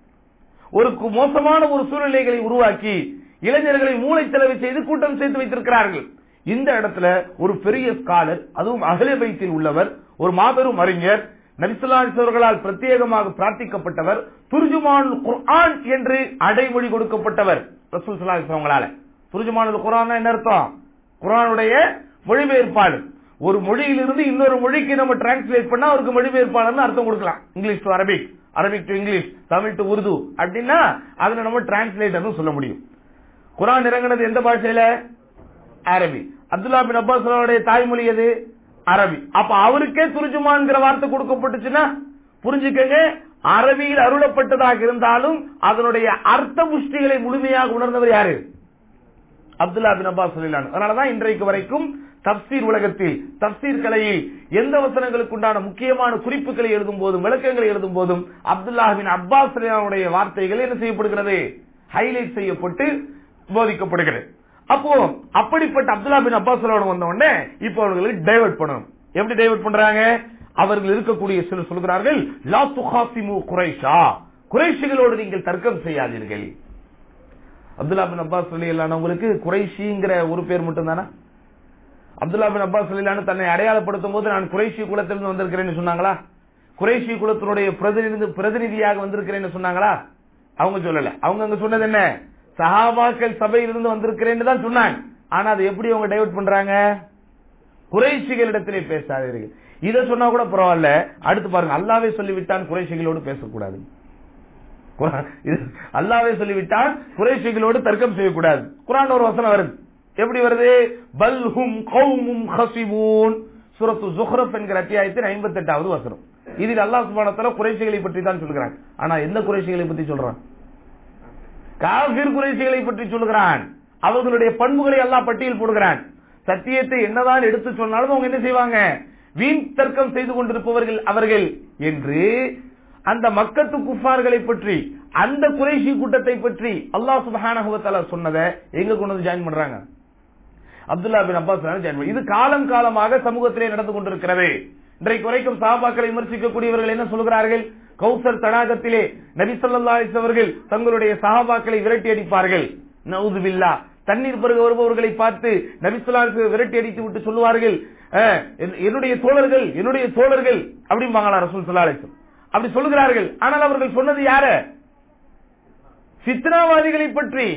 ஒரு கு- மோசமான ஒரு சூழ்நிலைகளை உருவாக்கி இளைஞர்களை மூளை செலவு செய்து கூட்டம் சேர்த்து வைத்திருக்கிறார்கள் இந்த இடத்துல ஒரு பெரிய ஸ்காலர் அதுவும் அகல வைத்தில் உள்ளவர் ஒரு மாபெரும் அறிஞர் நபிசுல்லாசவர்களால் பிரத்யேகமாக பிரார்த்திக்கப்பட்டவர் துர்ஜுமான் குர்ஆன் என்று அடைமொழி கொடுக்கப்பட்டவர் ரசூல் ஸல்லல்லாஹு அலைஹி அவங்களால துர்ஜுமானுல் குர்ஆன் என்ன அர்த்தம் குர்ஆனுடைய மொழிபெயர்ப்பாளர் ஒரு மொழியிலிருந்து இன்னொரு மொழிக்கு நம்ம டிரான்ஸ்லேட் பண்ணா அவருக்கு மொழிபெயர்ப்பாளர்னு அர்த்தம் கொடுக்கலாம் English to Arabic Arabic to English Tamil to Urdu அப்படின்னா அதுல நம்ம டிரான்ஸ்லேட்டர்னு சொல்ல முடியும் குர்ஆன் இறங்குனது எந்த பாஷையில அரபி அப்துல்லா பின் அப்பாஸ் அவருடைய தாய்மொழி எது அரபி அப்ப அவருக்கே துருஜுமான்ங்கிற வார்த்தை கொடுக்கப்பட்டுச்சுன்னா புரிஞ்சுக்கங்க அரபியில் அருளப்பட்டதாக இருந்தாலும் அதனுடைய அர்த்த புஷ்டிகளை முழுமையாக உணர்ந்தவர் யாரு அப்துல்லா பின் அப்பாஸ் சொல்லிலான் அதனாலதான் இன்றைக்கு வரைக்கும் தப்சீர் உலகத்தில் தப்சீர் கலையில் எந்த வசனங்களுக்கு உண்டான முக்கியமான குறிப்புகளை எழுதும் போதும் விளக்கங்களை எழுதும் போதும் அப்துல்லா பின் அப்பாஸ் ரலியல்லாஹுடைய வார்த்தைகள் என்ன செய்யப்படுகிறது ஹைலைட் செய்யப்பட்டு போதிக்கப்படுகிறது அப்போ அப்படிப்பட்ட அப்துல்லா பின் அப்பாஸ் ரலியல்லாஹு வந்த உடனே இப்போ அவர்களுக்கு டைவர்ட் பண்ணணும் எப்படி டைவர்ட் பண்றாங்க அவர்கள் இருக்கக்கூடிய சிலர் சொல்கிறார்கள் லா துஹாசிமு குறைஷா குறைஷிகளோடு நீங்கள் தர்க்கம் செய்யாதீர்கள் அப்துல்லா பின் அப்பாஸ் உங்களுக்கு குறைஷிங்கிற ஒரு பேர் மட்டும் தானே அப்துல்லா பின் அப்பாஸ் அலிலான்னு தன்னை அடையாளப்படுத்தும் போது நான் குறைஷி குலத்திலிருந்து வந்திருக்கிறேன்னு சொன்னாங்களா குறைஷி குலத்தினுடைய பிரதிநிதி பிரதிநிதியாக வந்திருக்கிறேன்னு சொன்னாங்களா அவங்க சொல்லல அவங்க அங்க சொன்னது என்ன சஹாபாக்கள் சபையிலிருந்து வந்திருக்கிறேன்னு தான் சொன்னாங்க ஆனா அதை எப்படி அவங்க டைவர்ட் பண்றாங்க குறைஷிகளிடத்திலே பேசாதீர்கள் இதை சொன்னா கூட பரவாயில்ல அடுத்து பாருங்க அல்லாவே சொல்லிவிட்டான் குறைஷிகளோடு பேசக்கூடாது குரான் இது அல்லாவே சொல்லிவிட்டான் குறைஷிகளோடு தர்க்கம் செய்யக்கூடாது குரான் ஒரு வசனம் வருது எப்படி வருது பல்ஹும் கௌமும் ஹசிபூன் சூரத்து ஜுஹ்ரப் என்கிற அத்தியாயத்தின் ஐம்பத்தி எட்டாவது வசனம் இதில் அல்லாஹ் சுபானத்தால குறைஷிகளை பற்றி தான் சொல்கிறான் ஆனா எந்த குறைஷிகளை பற்றி சொல்றான் காபிர் குறைஷிகளை பற்றி சொல்கிறான் அவர்களுடைய பண்புகளை அல்லாஹ் பட்டியல் போடுகிறான் சத்தியத்தை என்னதான் எடுத்து சொன்னாலும் அவங்க என்ன செய்வாங்க வீண் தர்க்கம் செய்து கொண்டிருப்பவர்கள் அவர்கள் என்று அந்த மக்கத்து குஃபார்களை பற்றி அந்த குறைஷி கூட்டத்தை பற்றி அல்லாஹ் சுபஹானஹு வ தஆலா சொன்னதை எங்க கொண்டு வந்து ஜாயின் பண்றாங்க அப்துல்லா பின் அப்பாஸ் ஜாயின் பண்ணி இது காலம் காலமாக சமூகத்திலே நடந்து கொண்டிருக்கிறது இன்றைக்கு வரைக்கும் சாபாக்களை விமர்சிக்கக்கூடியவர்கள் என்ன சொல்கிறார்கள் கௌசர் தடாகத்திலே நபி ஸல்லல்லாஹு அலைஹி அவர்கள் தங்களுடைய சஹாபாக்களை விரட்டி அடிப்பார்கள் நவுது பில்லா தண்ணீர் பருக வருபவர்களை பார்த்து நபி ஸல்லல்லாஹு அலைஹி வஸல்லம் விரட்டி அடித்து விட்டு சொல்லுவார்கள் "அஹ், என்- என்னுடைய தோழர்கள் என்னுடைய தோழர்கள் அப்படிம்பாங்களா ரசூல் ஸல்லல்லாஹு அலைஹி வஸல்லம் அப்படி சொல்லுகிறார்கள் ஆனால் அவர்கள் சொன்னது யார சித்னாவாதிகளை பற்றி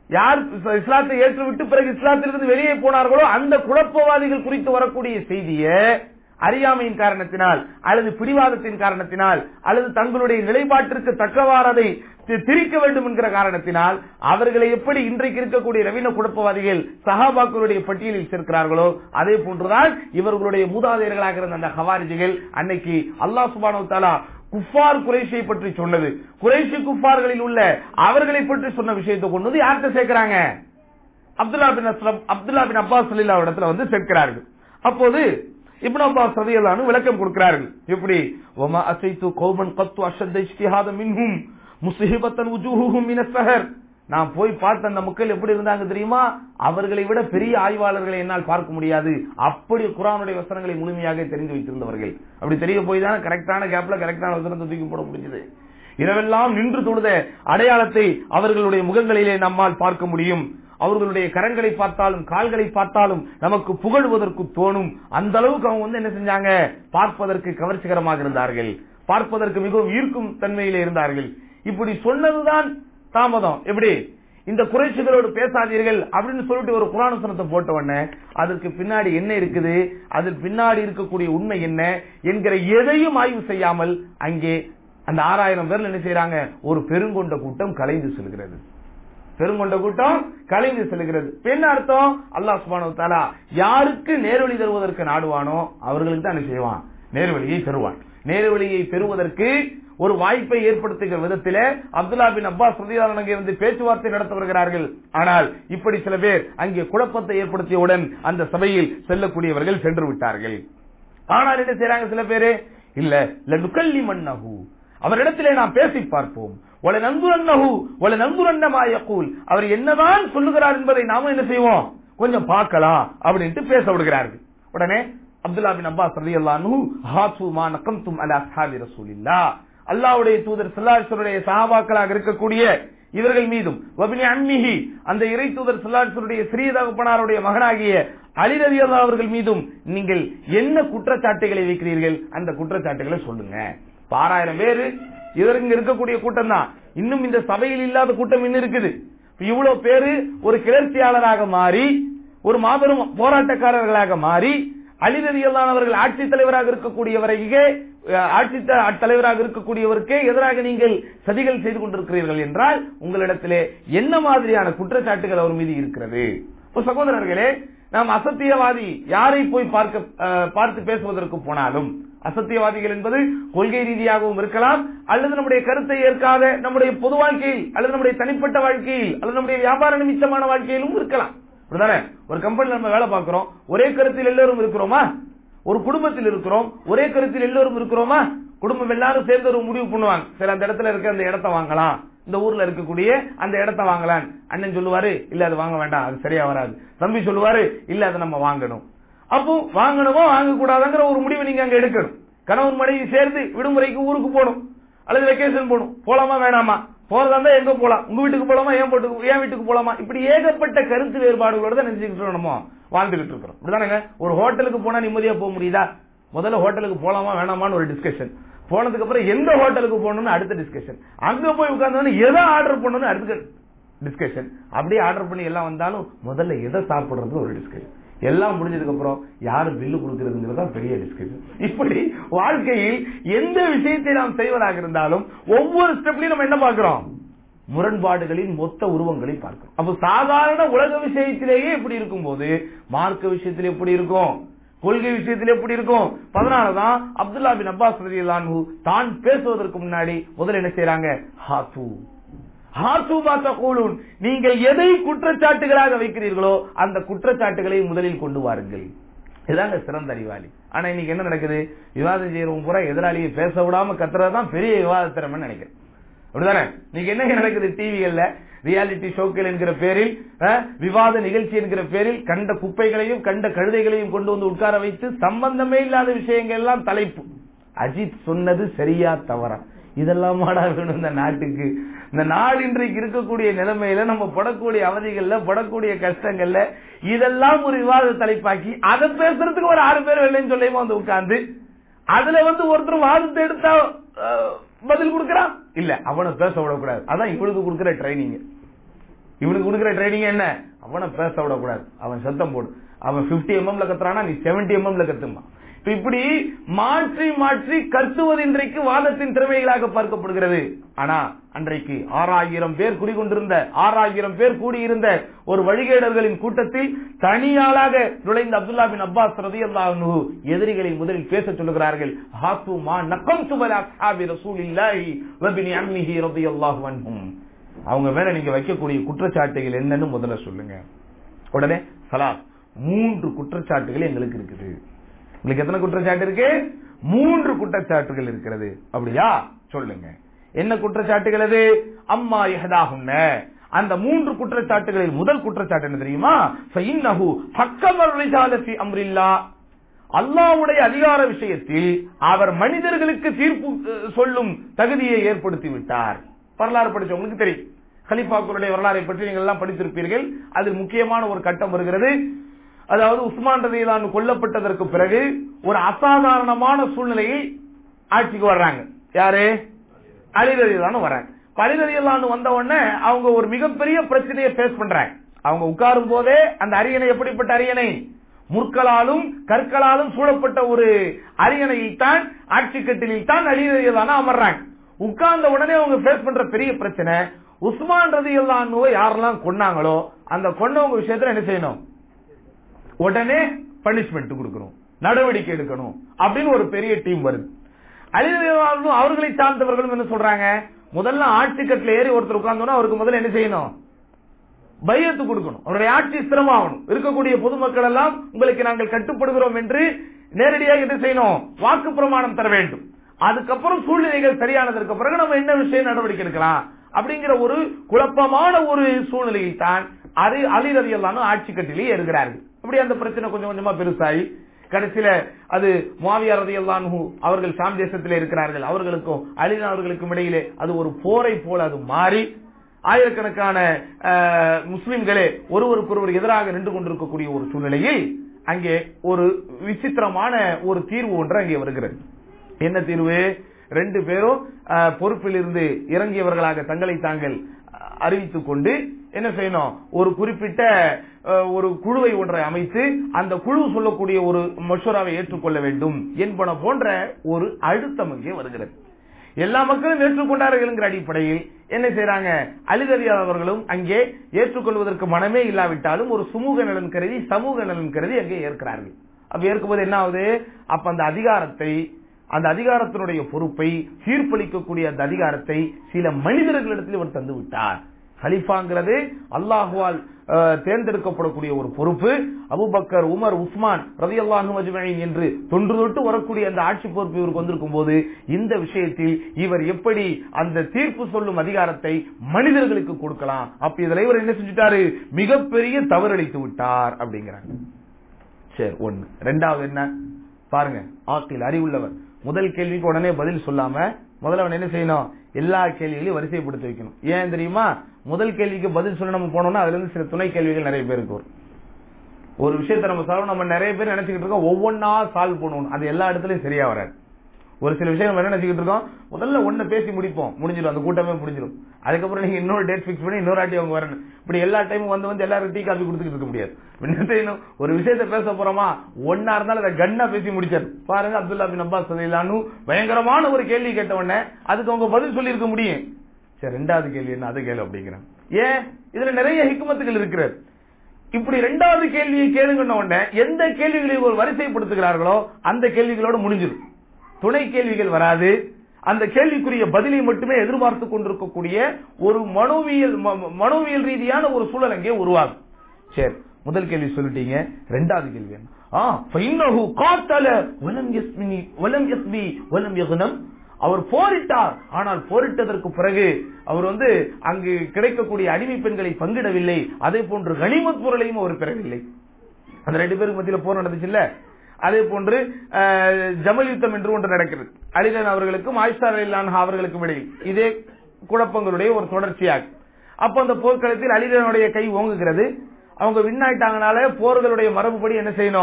யார் இஸ்- இஸ்லாத்தை ஏற்றுவிட்டு பிறகு இஸ்லாத்திலிருந்து வெளியே போனார்களோ அந்த குழப்பவாதிகள் குறித்து வரக்கூடிய செய்தியை அறியாமையின் காரணத்தினால் அல்லது பிடிவாதத்தின் காரணத்தினால் அல்லது தங்களுடைய நிலைப்பாட்டிற்கு தக்கவாறதை தி- திரிக்க வேண்டும் என்கிற காரணத்தினால் அவர்களை எப்படி இன்றைக்கு இருக்கக்கூடிய நவீன குழப்பவாதிகள் சஹாபாக்களுடைய பட்டியலில் சேர்க்கிறார்களோ அதே போன்றுதான் இவர்களுடைய மூதாதையர்களாக இருந்த அந்த ஹவாரிஜிகள் அன்னைக்கு அல்லாஹ் சுபானு தாலா குஃபார் குறைஷை பற்றி சொன்னது குறைஷி குஃபார்களில் உள்ள அவர்களை பற்றி சொன்ன விஷயத்தை கொண்டு வந்து யார்கிட்ட சேர்க்கிறாங்க Abdullah bin Aslam Abdullah bin Abbas சலீலா இடத்துல வந்து சேர்க்கிறார்கள் அப்போது இப்னு அப்பாஸ் ரலியல்லாஹு விளக்கம் கொடுக்கிறார்கள் எப்படி வமா அசைத்து கௌமன் கத்து அஷத்த இஜ்திஹாத மின்ஹும் முஸ்ஹிபத்தன் உஜூஹுஹும் மின ஸஹர் நான் போய் பார்த்த அந்த மக்கள் எப்படி இருந்தாங்க தெரியுமா அவர்களை விட பெரிய ஆய்வாளர்களை என்னால் பார்க்க முடியாது அப்படி குரானுடைய வசனங்களை முழுமையாக தெரிந்து வைத்திருந்தவர்கள் அப்படி தெரிய போய் தான் கரெக்டான கேப்ல கரெக்டான வசனத்தை தூக்கி போட முடிஞ்சது இரவெல்லாம் நின்று தொழுத அடையாளத்தை அவர்களுடைய முகங்களிலே நம்மால் பார்க்க முடியும் அவர்களுடைய கரங்களை பார்த்தாலும் கால்களை பார்த்தாலும் நமக்கு புகழுவதற்கு தோணும் அந்த அளவுக்கு அவங்க வந்து என்ன செஞ்சாங்க பார்ப்பதற்கு கவர்ச்சிகரமாக இருந்தார்கள் பார்ப்பதற்கு மிகவும் ஈர்க்கும் தன்மையிலே இருந்தார்கள் இப்படி சொன்னதுதான் தாமதம் எப்படி இந்த குறைச்சிகளோடு பேசாதீர்கள் அப்படின்னு சொல்லிட்டு ஒரு புராணசனத்தை போட்ட உடனே அதற்கு பின்னாடி என்ன இருக்குது அதில் பின்னாடி இருக்கக்கூடிய உண்மை என்ன என்கிற எதையும் ஆய்வு செய்யாமல் அங்கே அந்த ஆறாயிரம் பேர்ல என்ன செய்யறாங்க ஒரு பெருங்கொண்ட கூட்டம் கலைந்து செல்கிறது பெருங்கொண்ட கூட்டம் கலைந்து செல்கிறது இப்ப என்ன அர்த்தம் அல்லாஹ் சுபானு தாலா யாருக்கு நேர்வழி தருவதற்கு நாடுவானோ அவர்களுக்கு தான் என்ன செய்வான் நேர்வழியை பெறுவான் நேர்வழியை பெறுவதற்கு ஒரு வாய்ப்பை ஏற்படுத்துகிற விதத்திலே அப்துல்லா பின் அப்பாஸ் ரதியாளன் அங்கே வந்து பேச்சுவார்த்தை நடத்த வருகிறார்கள் ஆனால் இப்படி சில பேர் அங்கே குழப்பத்தை ஏற்படுத்தியவுடன் அந்த சபையில் செல்லக்கூடியவர்கள் சென்று விட்டார்கள் ஆனால் என்ன செய்யறாங்க சில பேரு இல்ல லடுக்கல்லி மன்னஹு அவரிடத்திலே நாம் பேசி பார்ப்போம் ஒலை நந்துரன்னஹு ஒலை நந்துரன்னமா யகூல் அவர் என்னதான் சொல்லுகிறார் என்பதை நாம என்ன செய்வோம் கொஞ்சம் பார்க்கலாம் அப்படின்ட்டு பேச விடுகிறார்கள் உடனே அப்துல்லா பின் அப்பாஸ் ரலியல்லாஹு ஹாசு மா நகம்தும் அலா அஸ்ஹாபி ரசூலில்லாஹ் அல்லாஹ்வுடைய தூதர் ஸல்லல்லாஹு சஹாபாக்களாக இருக்கக்கூடிய இவர்கள் மீதும் வபினி அம்மிஹி அந்த இறை தூதர் ஸல்லல்லாஹு சிறிய தகப்பனாருடைய மகனாகிய அலி ரலியல்லாஹு அவர்கள் மீதும் நீங்கள் என்ன குற்றச்சாட்டுகளை வைக்கிறீர்கள் அந்த குற்றச்சாட்டுகளை சொல்லுங்க இப்ப ஆறாயிரம் பேரு இதற்கு இங்க இருக்கக்கூடிய கூட்டம் தான் இன்னும் இந்த சபையில் இல்லாத கூட்டம் இன்னும் இருக்குது இப்ப இவ்வளவு பேரு ஒரு கிளர்ச்சியாளராக மாறி ஒரு மாபெரும் போராட்டக்காரர்களாக மாறி அலிரதியல்லான் அவர்கள் ஆட்சி தலைவராக இருக்கக்கூடியவரையே அஹ், ஆட்சி த- தலைவராக இருக்கக்கூடியவருக்கே எதிராக நீங்கள் சதிகள் செய்து கொண்டிருக்கிறீர்கள் என்றால் உங்களிடத்திலே என்ன மாதிரியான குற்றச்சாட்டுகள் அவர் மீது இருக்கிறது இப்ப சகோதரர்களே நாம் அசத்தியவாதி யாரை போய் பார்க்க அஹ், பார்த்து பேசுவதற்கு போனாலும் அசத்தியவாதிகள் என்பது கொள்கை ரீதியாகவும் இருக்கலாம் அல்லது நம்முடைய கருத்தை ஏற்காத நம்முடைய பொது வாழ்க்கையில் அல்லது நம்முடைய தனிப்பட்ட வாழ்க்கையில் அல்லது நம்முடைய வியாபார நிமித்தமான வாழ்க்கையிலும் இருக்கலாம் அப்படிதானே ஒரு கம்பெனில நம்ம வேலை பார்க்கிறோம் ஒரே கருத்தில் எல்லோரும் இருக்கிறோமா ஒரு குடும்பத்தில் இருக்கிறோம் ஒரே கருத்தில் எல்லோரும் இருக்கிறோமா குடும்பம் எல்லாரும் சேர்ந்து ஒரு முடிவு பண்ணுவாங்க சரி அந்த இடத்துல இருக்க அந்த இடத்த வாங்கலாம் இந்த ஊர்ல இருக்கக்கூடிய அந்த இடத்த வாங்கலாம் அண்ணன் சொல்லுவாரு இல்ல அது வாங்க வேண்டாம் அது சரியா வராது தம்பி சொல்லுவாரு இல்ல அதை நம்ம வாங்கணும் அப்போ வாங்கணுமோ வாங்க கூடாதுங்கிற ஒரு முடிவை நீங்க அங்க எடுக்கணும் கணவன் மனைவி சேர்ந்து விடுமுறைக்கு ஊருக்கு போகணும் அல்லது வெக்கேஷன் போகணும் போலாமா வேணாமா போறதா இருந்தா எங்க போலாம் உங்க வீட்டுக்கு போலாமா என் வீட்டுக்கு என் வீட்டுக்கு போலாமா இப்படி ஏகப்பட்ட கருத்து வேறுபாடுகளோட தான் நினைச்சுக்கிட்டு நம்ம வாழ்ந்துகிட்டு இருக்கிறோம் இப்படிதானங்க ஒரு ஹோட்டலுக்கு போனா நிம்மதியா போக முடியுதா முதல்ல ஹோட்டலுக்கு போலாமா வேணாமான்னு ஒரு டிஸ்கஷன் போனதுக்கு அப்புறம் எந்த ஹோட்டலுக்கு போகணும்னு அடுத்த டிஸ்கஷன் அங்க போய் உட்கார்ந்தோன்னு எதை ஆர்டர் பண்ணணும்னு அடுத்த டிஸ்கஷன் அப்படியே ஆர்டர் பண்ணி எல்லாம் வந்தாலும் முதல்ல எதை சாப்பிடுறது ஒரு டிஸ்கஷன் எல்லாம் முடிஞ்சதுக்கு அப்புறம் யாரு பில்லு கொடுக்கறதுங்கிறது தான் பெரிய டிஸ்கஷன் இப்படி வாழ்க்கையில் எந்த விஷயத்தை நாம் செய்வதாக இருந்தாலும் ஒவ்வொரு ஸ்டெப்லயும் நம்ம என்ன பார்க்கிறோம் முரண்பாடுகளின் மொத்த உருவங்களை பார்க்கிறோம் அப்ப சாதாரண உலக விஷயத்திலேயே இப்படி இருக்கும்போது மார்க்க விஷயத்தில் எப்படி இருக்கும் கொள்கை விஷயத்தில் எப்படி இருக்கும் அதனாலதான் அப்துல்லா பின் அப்பாஸ் ரலியல்லாஹு தான் பேசுவதற்கு முன்னாடி முதல்ல என்ன செய்யறாங்க ஹாத்து ஹாத்து பாத்த கூலூன் நீங்கள் எதை குற்றச்சாட்டுகளாக வைக்கிறீர்களோ அந்த குற்றச்சாட்டுகளை முதலில் கொண்டு வாருங்கள் இதாங்க சிறந்த அறிவாளி ஆனா இன்னைக்கு என்ன நடக்குது விவாதம் செய்யறவங்க பூரா எதிராளியை பேச விடாம கத்துறதுதான் பெரிய விவாத திறமை நினைக்கிறேன் அப்படிதானே நீங்க என்ன நடக்குது டிவிகள்ல ரியாலிட்டி ஷோக்கள் என்கிற பேரில் அஹ், விவாத நிகழ்ச்சி என்கிற பேரில் கண்ட குப்பைகளையும் கண்ட கழுதைகளையும் கொண்டு வந்து உட்கார வைத்து சம்பந்தமே இல்லாத விஷயங்கள் எல்லாம் தலைப்பு அஜித் சொன்னது சரியா தவறா இதெல்லாம் மாடா வேணும் இந்த நாட்டுக்கு இந்த நாடு இன்றைக்கு இருக்கக்கூடிய நிலைமையில நம்ம படக்கூடிய அவதிகள்ல படக்கூடிய கஷ்டங்கள்ல இதெல்லாம் ஒரு விவாத தலைப்பாக்கி அதை பேசுறதுக்கு ஒரு ஆறு பேர் வெள்ளைன்னு சொல்லியுமா வந்து உட்கார்ந்து அதுல வந்து ஒருத்தர் வாதத்தை எடுத்தா அஹ், பதில் கொடுக்கறான் இல்ல அவனை பேச விடக்கூடாது அதான் இவளுக்கு கொடுக்கிற ட்ரைனிங் இவனுக்கு கொடுக்குற ட்ரைனிங் என்ன அவனை பேச விடக்கூடாது அவன் சத்தம் போடு அவன் 50 எம்எம்ல கத்துறானா நீ 70 எம்எம்ல கத்துமா இப்ப இப்படி மாற்றி மாற்றி கத்துவது இன்றைக்கு வாதத்தின் திறமைகளாக பார்க்கப்படுகிறது ஆனா அன்றைக்கு ஆறாயிரம் பேர் குடிகொண்டிருந்த ஆறாயிரம் பேர் கூடியிருந்த ஒரு வழிகேடர்களின் கூட்டத்தில் தனியாளாக நுழைந்த அப்துல்லா பின் அப்பாஸ் ரதியல்லாஹு எதிரிகளை முதலில் பேச சொல்லுகிறார்கள் ஹாத்து மா நக்கம் சுபல அஸ்ஹாபி ரசூலில்லாஹி வபினி அம்மிஹி ரதியல்லாஹு அன்ஹும் அவங்க மேல நீங்க வைக்கக்கூடிய குற்றச்சாட்டுகள் என்னன்னு முதல்ல சொல்லுங்க உடனே சலாத் மூன்று குற்றச்சாட்டுகள் எங்களுக்கு இருக்குது உங்களுக்கு எத்தனை குற்றச்சாட்டு இருக்கு மூன்று குற்றச்சாட்டுகள் இருக்கிறது அப்படியா சொல்லுங்க என்ன குற்றச்சாட்டுகள் அது அம்மா எஹதாகுன்ன அந்த மூன்று குற்றச்சாட்டுகளில் முதல் குற்றச்சாட்டு என்ன தெரியுமா ஃபஇன்னஹு ஹக்கமர் ரிஜால ஃபி அம்ரில்லா அல்லாஹ்வுடைய அதிகார விஷயத்தில் அவர் மனிதர்களுக்கு தீர்ப்பு அஹ், சொல்லும் தகுதியை ஏற்படுத்தி விட்டார் வரலாறு படிச்சவங்களுக்கு தெரியும் கலிஃபாக்களுடைய வரலாறை பற்றி நீங்கள் எல்லாம் படித்திருப்பீர்கள் அதில் முக்கியமான ஒரு கட்டம் வருகிறது அதாவது உஸ்மான் ரதியிலான் கொல்லப்பட்டதற்கு பிறகு ஒரு அசாதாரணமான சூழ்நிலையை ஆட்சிக்கு வர்றாங்க யாரு அலி ரதியிலானு வர்றாங்க இப்ப அலி ரதியிலானு வந்த உடனே அவங்க ஒரு மிகப்பெரிய பிரச்சனையை ஃபேஸ் பண்றாங்க அவங்க உட்காரும் போதே அந்த அரியணை எப்படிப்பட்ட அரியணை முற்களாலும் கற்களாலும் சூழப்பட்ட ஒரு அரியணையில் தான் ஆட்சி கட்டிலில் தான் அலி ரதியிலான அமர்றாங்க உட்கார்ந்த உடனே அவங்க ஃபேஸ் பண்ற பெரிய பிரச்சனை உஸ்மான் ரதி யாரெல்லாம் கொன்னாங்களோ அந்த கொன்னவங்க விஷயத்துல என்ன செய்யணும் உடனே பனிஷ்மெண்ட் கொடுக்கணும் நடவடிக்கை எடுக்கணும் அப்படின்னு ஒரு பெரிய டீம் வருது அலிரதியும் அவர்களை சார்ந்தவர்களும் என்ன சொல்றாங்க முதல்ல ஆட்சி கட்டில ஏறி ஒருத்தர் உட்கார்ந்தோன்னா அவருக்கு முதல்ல என்ன செய்யணும் பையத்து கொடுக்கணும் அவருடைய ஆட்சி ஸ்திரமாகணும் இருக்கக்கூடிய பொதுமக்கள் எல்லாம் உங்களுக்கு நாங்கள் கட்டுப்படுகிறோம் என்று நேரடியாக என்ன செய்யணும் வாக்கு பிரமாணம் தர வேண்டும் அதுக்கப்புறம் சூழ்நிலைகள் சரியானதற்கு பிறகு நம்ம என்ன விஷயம் நடவடிக்கை எடுக்கலாம் அப்படிங்கிற ஒரு குழப்பமான ஒரு சூழ்நிலையில் தான் அது அலி ரதி ஆட்சி கட்டிலே இருக்கிறார்கள் அப்படி அந்த பிரச்சனை கொஞ்சம் கொஞ்சமா பெருசாகி கடைசியில அது மாவியார் ரதி அவர்கள் சாம் தேசத்திலே இருக்கிறார்கள் அவர்களுக்கும் அலின் அவர்களுக்கும் இடையிலே அது ஒரு போரை போல அது மாறி ஆயிரக்கணக்கான அஹ், முஸ்லிம்களே ஒருவருக்கொருவர் எதிராக நின்று கொண்டிருக்கக்கூடிய ஒரு சூழ்நிலையில் அங்கே ஒரு விசித்திரமான ஒரு தீர்வு ஒன்று அங்கே வருகிறது என்ன தீர்வு ரெண்டு பேரும் அஹ், பொறுப்பில் இருந்து இறங்கியவர்களாக தங்களை தாங்கள் அஹ், அறிவித்துக் கொண்டு என்ன செய்யணும் ஒரு குறிப்பிட்ட அஹ், ஒரு குழுவை ஒன்றை அமைத்து அந்த குழு சொல்லக்கூடிய ஒரு மஷூராவை ஏற்றுக்கொள்ள வேண்டும் என்பன போன்ற ஒரு அழுத்தம் இங்கே வருகிறது எல்லா மக்களும் ஏற்றுக்கொண்டார்கள்ங்கிற அடிப்படையில் என்ன செய்யறாங்க அலிதரியா அவர்களும் அங்கே ஏற்றுக்கொள்வதற்கு மனமே இல்லாவிட்டாலும் ஒரு சுமூக நலன் கருதி சமூக நலன் கருதி அங்கே ஏற்கிறார்கள் அப்ப ஏற்கும்போது என்ன ஆகுது அப்ப அந்த அதிகாரத்தை அந்த அதிகாரத்தினுடைய பொறுப்பை தீர்ப்பளிக்கக்கூடிய அந்த அதிகாரத்தை சில மனிதர்களிடத்தில் இவர் தந்து விட்டார் ஹலிஃபாங்கிறது அல்லாஹுவால் அஹ், தேர்ந்தெடுக்கப்படக்கூடிய ஒரு பொறுப்பு அபுபக்கர் உமர் உஸ்மான் ரதி அல்லாஹு என்று தொன்று தொட்டு வரக்கூடிய அந்த ஆட்சி பொறுப்பு இவருக்கு வந்திருக்கும் போது இந்த விஷயத்தில் இவர் எப்படி அந்த தீர்ப்பு சொல்லும் அதிகாரத்தை மனிதர்களுக்கு கொடுக்கலாம் அப்ப இதுல இவர் என்ன செஞ்சுட்டாரு மிகப்பெரிய தவறளித்து விட்டார் அப்படிங்கிறாங்க சரி ஒண்ணு ரெண்டாவது என்ன பாருங்க ஆக்கில் அறிவுள்ளவர் முதல் கேள்விக்கு உடனே பதில் சொல்லாம முதல்ல அவன் என்ன செய்யணும் எல்லா கேள்விகளையும் வரிசைப்படுத்தி வைக்கணும் ஏன் தெரியுமா முதல் கேள்விக்கு பதில் சொல்ல நம்ம போனோம்னா அதுல இருந்து சில துணை கேள்விகள் நிறைய பேருக்கு வரும் ஒரு விஷயத்தை நம்ம சால்வ் நம்ம நிறைய பேர் நினைச்சுக்கிட்டு இருக்கோம் ஒவ்வொன்னா சால்வ் பண்ணணும் அது எல்லா இடத்துலயும் சரியா வராது ஒரு சில விஷயம் நம்ம என்ன நினைச்சுக்கிட்டு இருக்கோம் முதல்ல ஒண்ணு பேசி முடிப்போம் முடிஞ்சிடும் அந்த கூட்டமே முடிஞ்சிடும் அதுக்கப்புறம் நீங்க இன்னொரு டேட் ஃபிக்ஸ் பண்ணி இன்னொரு ஆட்டி அவங்க வரணும் இப்படி எல்லா டைமும் வந்து வந்து எல்லாரும் டீ காபி கொடுத்துட்டு இருக்க முடியாது என்ன செய்யணும் ஒரு விஷயத்த பேச போறோமா ஒன்னா இருந்தாலும் அதை கண்ணா பேசி முடிச்சாரு பாருங்க அப்துல்லா பின் அப்பாஸ் சதிலானு பயங்கரமான ஒரு கேள்வி கேட்ட உடனே அதுக்கு அவங்க பதில் சொல்லி இருக்க முடியும் சரி ரெண்டாவது கேள்வி என்ன அது கேளு அப்படிங்கிறேன் ஏன் இதுல நிறைய ஹிக்குமத்துகள் இருக்கிறது இப்படி ரெண்டாவது கேள்வியை கேளுங்கன்ன உடனே எந்த கேள்விகளை ஒரு வரிசைப்படுத்துகிறார்களோ அந்த கேள்விகளோட முடிஞ்சிடும் துணை கேள்விகள் வராது அந்த கேள்விக்குரிய பதிலை மட்டுமே எதிர்பார்த்து கொண்டிருக்கக்கூடிய ஒரு மனோவியல் ம- ம- மனோவியல் ரீதியான ஒரு சூழல் அங்கே உருவாகும் சரி முதல் கேள்வி சொல்லிட்டீங்க ரெண்டாவது கேள்வி என்ன ஆ ஃபைன்னஹு காத்தல வலம் யஸ்மி வலம் யஸ்பி வலம் யகுனம் அவர் போரிட்டார் ஆனால் போரிட்டதற்கு பிறகு அவர் வந்து அங்கு கிடைக்கக்கூடிய அடிமை பெண்களை பங்கிடவில்லை அதே போன்று கனிமத் பொருளையும் அவர் பெறவில்லை அந்த ரெண்டு பேருக்கு மத்தியில போர் நடந்துச்சு இல்ல அதே போன்று அஹ், ஜமல் யுத்தம் என்று ஒன்று நடக்கிறது அலிலன் அவர்களுக்கும் ஆயிஷா அலிலான் அவர்களுக்கும் இடையில் இதே குழப்பங்களுடைய ஒரு தொடர்ச்சியாக அப்ப அந்த போர்க்களத்தில் அலிலனுடைய கை ஓங்குகிறது அவங்க வின் ஆயிட்டாங்கனால போர்களுடைய மரபுப்படி என்ன செய்யணும்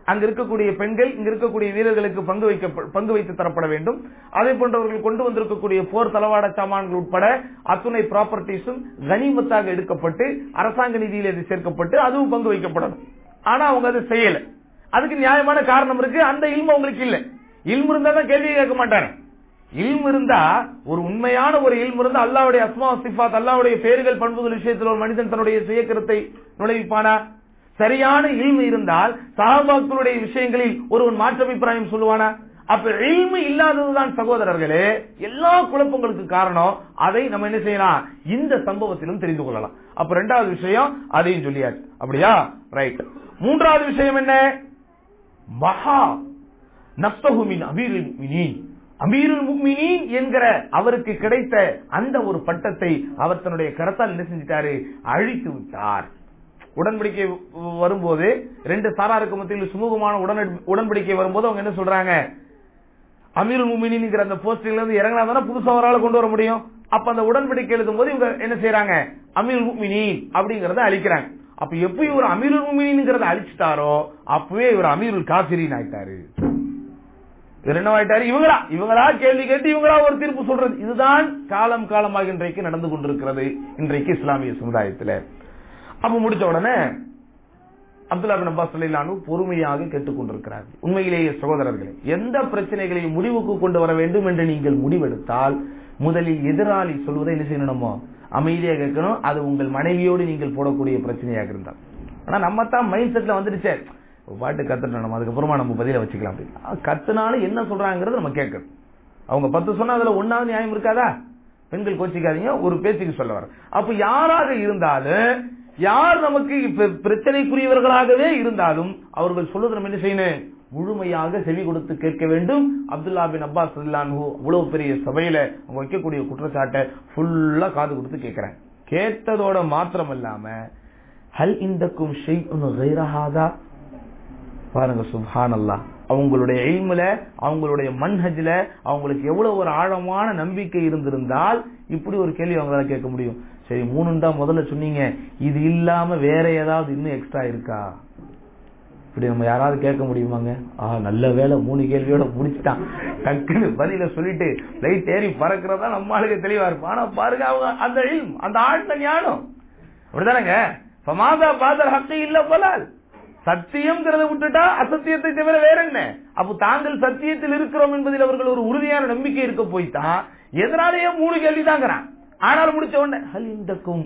அங்க இருக்கக்கூடிய பெண்கள் இங்க இருக்கக்கூடிய வீரர்களுக்கு பங்கு வைக்க பங்கு வைத்து தரப்பட வேண்டும் அதே போன்றவர்கள் கொண்டு வந்திருக்கக்கூடிய போர் தளவாட சாமான்கள் உட்பட அத்துணை ப்ராப்பர்ட்டிஸும் கனிமத்தாக எடுக்கப்பட்டு அரசாங்க நிதியில் இது சேர்க்கப்பட்டு அதுவும் பங்கு வைக்கப்படணும் ஆனா அவங்க அதை செய்யல அதுக்கு நியாயமான காரணம் இருக்கு அந்த இல்மு அவங்களுக்கு இல்ல இல்மு இருந்தா தான் கேள்வி கேட்க மாட்டாங்க இல்மு இருந்தா ஒரு உண்மையான ஒரு இல்மு இருந்தா அல்லாவுடைய அஸ்மா சிஃபாத் அல்லாவுடைய பேர்கள் பண்புகள் விஷயத்தில் ஒரு மனிதன் தன்னுடைய சுயக்கருத்தை நுழைவிப்பானா சரியான இல்மு இருந்தால் சஹாபாக்களுடைய விஷயங்களில் ஒருவன் மாற்று அபிப்பிராயம் சொல்லுவானா அப்ப இல்மு இல்லாததுதான் சகோதரர்களே எல்லா குழப்பங்களுக்கு காரணம் அதை நம்ம என்ன செய்யலாம் இந்த சம்பவத்திலும் தெரிந்து கொள்ளலாம் அப்ப ரெண்டாவது விஷயம் அதையும் சொல்லியாச்சு அப்படியா ரைட் மூன்றாவது விஷயம் என்ன மகா நப்தகுமின் அமீரில் முக்மினீன் அமீருல் முக்மினீன் என்கிற அவருக்கு கிடைத்த அந்த ஒரு பட்டத்தை அவர் தன்னுடைய கரத்தால் என்ன செஞ்சிட்டாரு அழித்து விட்டார் உடன்படிக்கை வரும்போது ரெண்டு சாராருக்கு மத்தியில் சுமூகமான உடன்படிக்கை வரும்போது அவங்க என்ன சொல்றாங்க அமீருல் முமினிங்கிற அந்த போஸ்டிங்ல இருந்து இறங்கினா தானே புதுசா ஒரு ஆளை கொண்டு வர முடியும் அப்ப அந்த உடன்படிக்கை எழுதும் போது இவங்க என்ன செய்யறாங்க அமீருல் முமினின் அப்படிங்கறத அழிக்கிறாங்க அப்ப எப்ப இவர் அமீருல் முமினிங்கிறத அழிச்சிட்டாரோ அப்பவே இவர் அமீருல் காசிரின் ஆயிட்டாரு இவர் என்ன ஆயிட்டாரு இவங்களா இவங்களா கேள்வி கேட்டு இவங்களா ஒரு தீர்ப்பு சொல்றது இதுதான் காலம் காலமாக இன்றைக்கு நடந்து கொண்டிருக்கிறது இன்றைக்கு இஸ்லாமிய சமுதாயத்தில் அப்ப முடிச்ச உடனே அப்துல்லா பின் அப்பாஸ் அலிலானு பொறுமையாக கேட்டுக்கொண்டிருக்கிறார் உண்மையிலேயே சகோதரர்களே எந்த பிரச்சனைகளையும் முடிவுக்கு கொண்டு வர வேண்டும் என்று நீங்கள் முடிவெடுத்தால் முதலில் எதிராளி சொல்வதை என்ன செய்யணுமோ அமைதியாக கேட்கணும் அது உங்கள் மனைவியோடு நீங்கள் போடக்கூடிய பிரச்சனையாக இருந்தால் ஆனா நம்ம தான் மைண்ட் செட்ல வந்துடுச்சே பாட்டு கத்துட்டோம் நம்ம அதுக்கப்புறமா நம்ம பதில வச்சுக்கலாம் அப்படின்னு கத்துனாலும் என்ன சொல்றாங்கிறது நம்ம கேட்கணும் அவங்க பத்து சொன்னா அதுல ஒன்னாவது நியாயம் இருக்காதா பெண்கள் கோச்சிக்காதீங்க ஒரு பேச்சுக்கு சொல்ல வர அப்ப யாராக இருந்தாலும் யார் நமக்கு பிரச்சனைக்குரியவர்களாகவே இருந்தாலும் அவர்கள் சொல்வது நம்ம என்ன செய்யணும் முழுமையாக செவி கொடுத்து கேட்க வேண்டும் அப்துல்லா பின் அப்பாஸ் அவ்வளவு பெரிய சபையில அவங்க வைக்கக்கூடிய குற்றச்சாட்டை ஃபுல்லா காது கொடுத்து கேட்கிறேன் கேட்டதோட மாத்திரம் இல்லாம ஹல் இந்தக்கும் ஷெய்ஹாதா பாருங்க சுபான் அல்லா அவங்களுடைய எய்முல அவங்களுடைய மன்ஹஜ்ல அவங்களுக்கு எவ்வளவு ஒரு ஆழமான நம்பிக்கை இருந்திருந்தால் இப்படி ஒரு கேள்வி அவங்களால கேட்க முடியும் சரி மூணு தான் முதல்ல சொன்னீங்க இது இல்லாம வேற ஏதாவது இன்னும் எக்ஸ்ட்ரா இருக்கா இப்படி நம்ம யாராவது கேட்க முடியுமாங்க ஆ நல்ல வேலை மூணு கேள்வியோட முடிச்சுட்டான் டக்குன்னு பதில சொல்லிட்டு லைட் ஏறி பறக்கிறதா நம்ம ஆளுக்கு தெளிவா இருப்போம் ஆனா பாருங்க அவங்க அந்த அந்த ஆழ்ந்த ஞானம் அப்படிதானங்க மாதா பாதல் ஹக்கை இல்ல போலால் சத்தியம்ங்கிறத விட்டுட்டா அசத்தியத்தை தவிர வேற என்ன அப்போ தாங்கள் சத்தியத்தில் இருக்கிறோம் என்பதில் அவர்கள் ஒரு உறுதியான நம்பிக்கை இருக்க போய்தான் எதனாலேயே மூணு கேள்விதாங்கிறான் ஆனால் முடிச்ச உடனே ஹல் இந்தக்கும்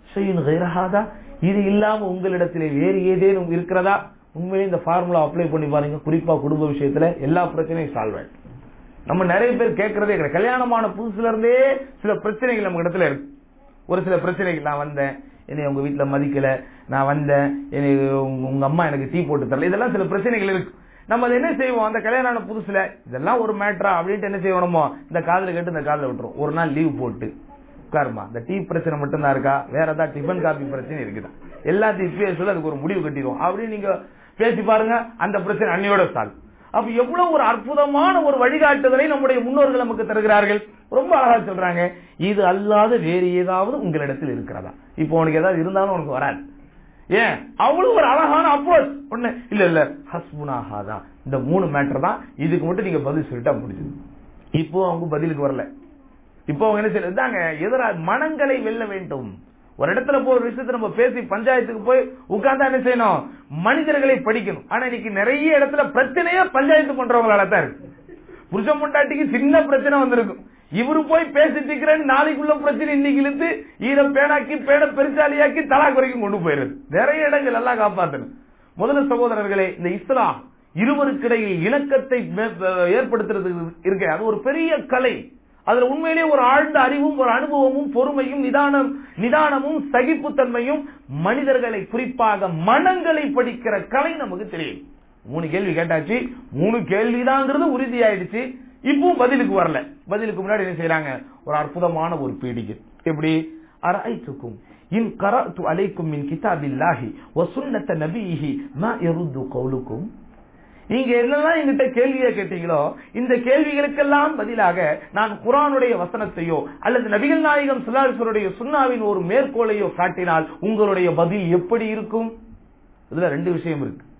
இது இல்லாம உங்களிடத்திலே வேறு ஏதேனும் இருக்கிறதா உண்மையிலே இந்த ஃபார்முலா அப்ளை பண்ணி பாருங்க குறிப்பா குடும்ப விஷயத்துல எல்லா பிரச்சனையும் சால்வ் ஆயிடும் நம்ம நிறைய பேர் கேட்கறதே கிடையாது கல்யாணமான புதுசுல இருந்தே சில பிரச்சனைகள் நம்ம இடத்துல இருக்கு ஒரு சில பிரச்சனைகள் நான் வந்தேன் என்னை உங்க வீட்டுல மதிக்கல நான் வந்தேன் என்னை உங்க அம்மா எனக்கு டீ போட்டு தரல இதெல்லாம் சில பிரச்சனைகள் இருக்கு நம்ம அதை என்ன செய்வோம் அந்த கல்யாணம் ஆன புதுசுல இதெல்லாம் ஒரு மேட்ரா அப்படின்ட்டு என்ன செய்யணுமோ இந்த காதல கேட்டு இந்த காதல விட்டுரும் ஒரு நாள் லீவ் போட்டு உட்காருமா இந்த டீ பிரச்சனை மட்டும் தான் இருக்கா வேற ஏதாவது டிஃபன் காபி பிரச்சனை இருக்குதா எல்லாத்தையும் இப்பயே சொல்லி அதுக்கு ஒரு முடிவு கட்டிடுவோம் அப்படின்னு நீங்க பேசி பாருங்க அந்த பிரச்சனை அன்னையோட சால்வ் அப்ப எவ்வளவு ஒரு அற்புதமான ஒரு வழிகாட்டுதலை நம்முடைய முன்னோர்கள் நமக்கு தருகிறார்கள் ரொம்ப அழகா சொல்றாங்க இது அல்லாத வேறு ஏதாவது உங்களிடத்தில் இருக்கிறதா இப்போ உனக்கு ஏதாவது இருந்தாலும் உனக்கு வராது ஏன் அவ்வளவு ஒரு அழகான அப்ரோச் ஒண்ணு இல்ல இல்ல ஹஸ்புனாஹாதான் இந்த மூணு மேட்டர் தான் இதுக்கு மட்டும் நீங்க பதில் சொல்லிட்டா முடிஞ்சது இப்போ அவங்க பதிலுக்கு வரல இப்போ அவங்க என்ன செய்யல இதாங்க எதிரா மனங்களை வெல்ல வேண்டும் ஒரு இடத்துல போய் ஒரு விஷயத்த நம்ம பேசி பஞ்சாயத்துக்கு போய் உட்கார்ந்தா என்ன செய்யணும் மனிதர்களை படிக்கணும் ஆனா இன்னைக்கு நிறைய இடத்துல பிரச்சனையே பஞ்சாயத்து பண்றவங்களால தான் இருக்கு புருஷன் பொண்டாட்டிக்கு சின்ன பிரச்சனை வந்திருக்கும் இவரு போய் பேசிட்டு இருக்கிறேன்னு நாளைக்குள்ள பிரச்சனை இன்னைக்கு இழுத்து ஈர பேனாக்கி பேட பெருசாலியாக்கி தலாக் வரைக்கும் கொண்டு போயிருது நிறைய இடங்கள் எல்லாம் காப்பாத்தணும் முதல்ல சகோதரர்களே இந்த இஸ்லாம் இருவருக்கிடையில் இணக்கத்தை ஏற்படுத்துறது இருக்கு அது ஒரு பெரிய கலை அதுல உண்மையிலேயே ஒரு ஆழ்ந்த அறிவும் ஒரு அனுபவமும் பொறுமையும் நிதானம் நிதானமும் சகிப்புத்தன்மையும் மனிதர்களை குறிப்பாக மனங்களை படிக்கிற கலை நமக்கு தெரியும் மூணு கேள்வி கேட்டாச்சு மூணு கேள்விதாங்கிறது உறுதியாயிடுச்சு இப்பவும் பதிலுக்கு வரல பதிலுக்கு முன்னாடி என்ன செய்யறாங்க ஒரு அற்புதமான ஒரு பீடிகை எப்படி அரைத்துக்கும் இன் கரத்து அலைக்கும் மின் கிதாபில்லாஹி வசுன்னத்த நபிஹி மா எருது கவுலுக்கும் நீங்க என்னெல்லாம் எங்கிட்ட கேள்வியை கேட்டீங்களோ இந்த கேள்விகளுக்கெல்லாம் பதிலாக நான் குரானுடைய வசனத்தையோ அல்லது நபிகள் நாயகம் சுல்லாசுடைய சுண்ணாவின் ஒரு மேற்கோளையோ காட்டினால் உங்களுடைய பதில் எப்படி இருக்கும் இதுல ரெண்டு விஷயம் இருக்கு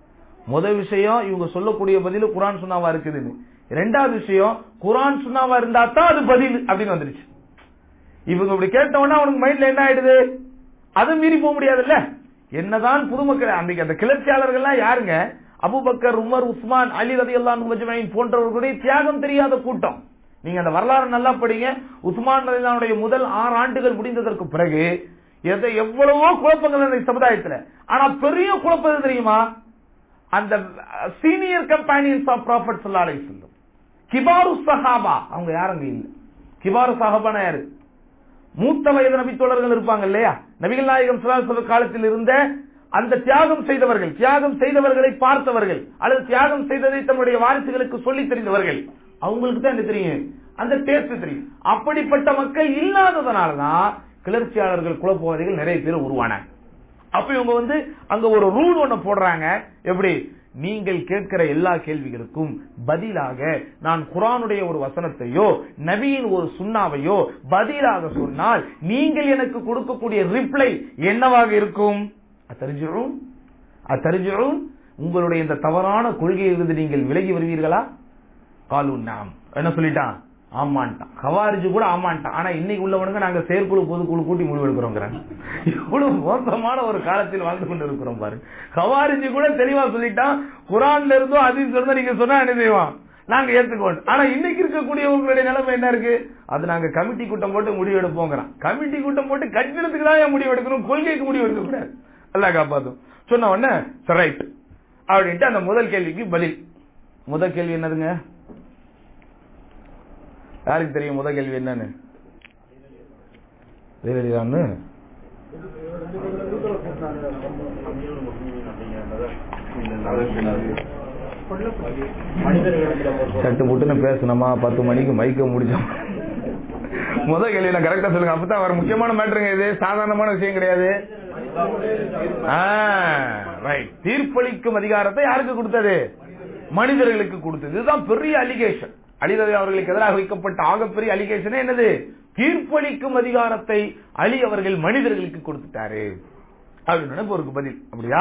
முதல் விஷயம் இவங்க சொல்லக்கூடிய பதில் குரான் சுண்ணாவா இருக்குதுன்னு ரெண்டாவது விஷயம் குரான் சுண்ணாவா இருந்தா தான் அது பதில் அப்படின்னு வந்துருச்சு இவங்க இப்படி கேட்ட உடனே அவனுக்கு மைண்ட்ல என்ன ஆயிடுது அதை மீறி போக முடியாதுல்ல என்னதான் புதுமக்கள் அன்றைக்கு அந்த கிளர்ச்சியாளர்கள்லாம் யாருங்க அபுபக்கர் உமர் உஸ்மான் அலி ரதி அல்லான் போன்றவர்களுடைய தியாகம் தெரியாத கூட்டம் நீங்க அந்த வரலாறு நல்லா படிங்க உஸ்மான் ரலிலானுடைய முதல் ஆறு ஆண்டுகள் முடிந்ததற்கு பிறகு எதை எவ்வளவோ குழப்பங்கள் இந்த சமுதாயத்துல ஆனா பெரிய குழப்பம் எது தெரியுமா அந்த சீனியர் கம்பானியன்ஸ் ஆஃப் ப்ராஃபட் சொல்லாலை சொல்லும் கிபாரு சஹாபா அவங்க யாருங்க இல்ல கிபாரு சஹாபானா யாரு மூத்த வயது நபித்தோழர்கள் இருப்பாங்க இல்லையா நபிகள் நாயகம் சுல்லாசல காலத்தில் இருந்த அந்த தியாகம் செய்தவர்கள் தியாகம் செய்தவர்களை பார்த்தவர்கள் அல்லது தியாகம் செய்ததை தம்முடைய வாரிசுகளுக்கு சொல்லி தெரிந்தவர்கள் அவங்களுக்கு தான் என்ன தெரியும் அந்த டேஸ்ட் தெரியும் அப்படிப்பட்ட மக்கள் இல்லாததுனாலதான் கிளர்ச்சியாளர்கள் குழப்பவாதிகள் நிறைய பேர் உருவானாங்க அப்ப இவங்க வந்து அங்க ஒரு ரூல் ஒண்ணு போடுறாங்க எப்படி நீங்கள் கேட்கிற எல்லா கேள்விகளுக்கும் பதிலாக நான் குரானுடைய ஒரு வசனத்தையோ நபியின் ஒரு சுண்ணாவையோ பதிலாக சொன்னால் நீங்கள் எனக்கு கொடுக்கக்கூடிய ரிப்ளை என்னவாக இருக்கும் அத்தரிஜும் அத்தரிஜும் உங்களுடைய இந்த தவறான கொள்கையிலிருந்து நீங்கள் விலகி வருவீர்களா காலு நாம் என்ன சொல்லிட்டான் ஆமான்ட்டான் கவாரிஜு கூட ஆமான்ட்டான் ஆனா இன்னைக்கு உள்ளவனுங்க நாங்க செயற்குழு பொதுக்குழு கூட்டி முடிவெடுக்கிறோங்கிறாங்க இவ்வளவு மோசமான ஒரு காலத்தில் வாழ்ந்து கொண்டு இருக்கிறோம் பாரு கவாரிஜு கூட தெளிவா சொல்லிட்டான் குரான்ல இருந்தோ அதில் இருந்தோ நீங்க சொன்னா என்ன செய்வான் நாங்க ஏத்துக்கோம் ஆனா இன்னைக்கு இருக்கக்கூடியவங்களுடைய நிலைமை என்ன இருக்கு அது நாங்க கமிட்டி கூட்டம் போட்டு முடிவு எடுப்போங்கிறான் கமிட்டி கூட்டம் போட்டு கட்டிடத்துக்கு தான் முடிவு எடுக்கணும் கொள்கைக்கு முடிவு எடுக்க கூடாது அல்ல காப்பாத்தும் சொன்ன உடனே ரைட் அப்படின்ட்டு அந்த முதல் கேள்விக்கு பதில் முதல் கேள்வி என்னதுங்க யாருக்கு தெரியும் முதல் கேள்வி என்னன்னு ஜெயலலிதான்னு சட்டு புட்டுன்னு பேசணுமா பத்து மணிக்கு மைக்க முடிச்சோம் முதல் கேள்வி நான் கரெக்டா சொல்லுங்க அப்பதான் வர முக்கியமான மேட்டருங்க இது சாதாரணமான விஷயம் கிடையாது ரைட் தீர்ப்பளிக்கும் அதிகாரத்தை யாருக்கு கொடுத்தது மனிதர்களுக்கு கொடுத்தது இதுதான் பெரிய அலிகேஷன் அலிரவி அவர்களுக்கு எதிராக வைக்கப்பட்ட ஆகப்பெரிய அலிகேஷன் என்னது தீர்ப்பளிக்கும் அதிகாரத்தை அலி அவர்கள் மனிதர்களுக்கு கொடுத்துட்டாரு அப்படின்னு ஒரு பதில் அப்படியா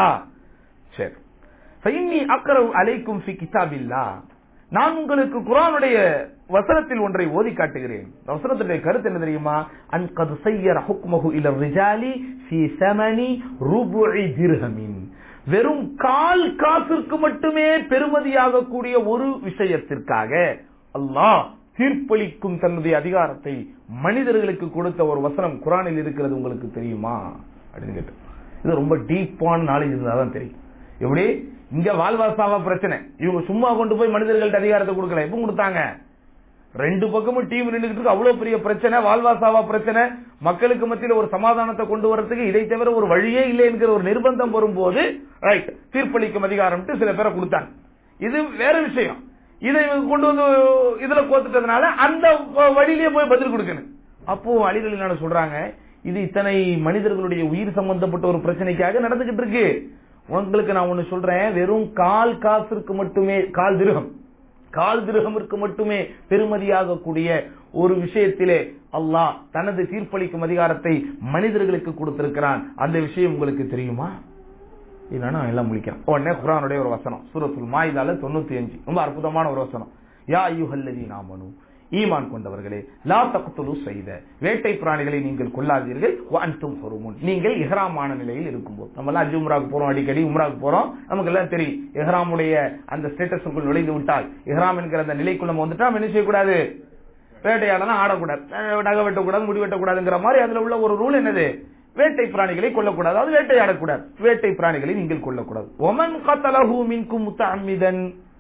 சரி சைனி அக்கரவு அலைக்கும் ஃபி கிதாபில்லா நான் உங்களுக்கு குரானுடைய வசனத்தில் ஒன்றை ஓதி காட்டுகிறேன் வசனத்துடைய கருத்து என்ன தெரியுமா அன் கது செய்யர் ஹுக்மஹு இல ரிஜாலி ஃபி சமனி ருபுஇ திர்ஹமின் வெறும் கால் காசுக்கு மட்டுமே பெருமதியாக கூடிய ஒரு விஷயத்திற்காக அல்லாஹ் தீர்ப்பளிக்கும் தன்னுடைய அதிகாரத்தை மனிதர்களுக்கு கொடுத்த ஒரு வசனம் குரானில் இருக்கிறது உங்களுக்கு தெரியுமா அப்படின்னு கேட்டு இது ரொம்ப டீப்பான நாலேஜ் இருந்தாதான் தெரியும் எப்படி இங்க வாழ்வாசாவா பிரச்சனை இவங்க சும்மா கொண்டு போய் மனிதர்கள்ட்ட அதிகாரத்தை கொடுக்கல எப்ப கொடுத்தாங்க ரெண்டு பக்கமும் டீம் நின்றுட்டு அவ்வளவு பெரிய பிரச்சனை வாழ்வாசாவா பிரச்சனை மக்களுக்கு மத்தியில் ஒரு சமாதானத்தை கொண்டு வரதுக்கு இதை தவிர ஒரு வழியே இல்லை என்கிற ஒரு நிர்பந்தம் வரும்போது ரைட் தீர்ப்பளிக்கும் அதிகாரம் சில பேரை கொடுத்தாங்க இது வேற விஷயம் இதை கொண்டு வந்து இதுல கோத்துட்டதுனால அந்த வழியிலேயே போய் பதில் கொடுக்கணும் அப்போ அலிகளில் சொல்றாங்க இது இத்தனை மனிதர்களுடைய உயிர் சம்பந்தப்பட்ட ஒரு பிரச்சனைக்காக நடந்துகிட்டு இருக்கு உங்களுக்கு நான் ஒண்ணு சொல்றேன் வெறும் கால் காசிற்கு மட்டுமே கால் திருகம் கால் திருகமிற்கு மட்டுமே பெருமதியாக கூடிய ஒரு விஷயத்திலே அல்லாஹ் தனது தீர்ப்பளிக்கும் அதிகாரத்தை மனிதர்களுக்கு கொடுத்திருக்கிறான் அந்த விஷயம் உங்களுக்கு தெரியுமா இல்லைன்னா எல்லாம் முடிக்கிறேன் உடனே குரானுடைய ஒரு வசனம் சூரத்துல் மாயுதால தொண்ணூத்தி அஞ்சு ரொம்ப அற்புதமான ஒரு வசனம் யா யுஹல்லதி நாமனு ஈமான் கொண்டவர்களே லா தக்துலு செய்த வேட்டை பிராணிகளை நீங்கள் கொள்ளாதீர்கள் அன்தும் ஹொருமுன் நீங்கள் இஹ்ராமான நிலையில் இருக்கும்போது நம்ம எல்லாம் அஜி உம்ராக்கு போறோம் அடிக்கடி உம்ராக்கு போறோம் நமக்கு எல்லாம் தெரியும் இஹ்ராமுடைய அந்த ஸ்டேட்டஸுக்குள் நுழைந்து விட்டால் இஹ்ராம் என்கிற அந்த நிலைக்குள்ள நம்ம வந்துட்டா நம்ம என்ன செய்யக்கூடாது வேட்டையாடலாம் ஆடக்கூடாது நகை வெட்டக்கூடாது முடி வெட்டக்கூடாதுங்கிற மாதிரி அதுல உள்ள ஒரு ரூல் என்னது வேட்டை பிராணிகளை கொல்லக்கூடாது அதாவது வேட்டையாடக்கூடாது வேட்டை பிராணிகளை நீங்கள் கொல்லக்கூடாது ஒமன் கத்தலஹூ மின்கும் முத்தஅம்மிதன்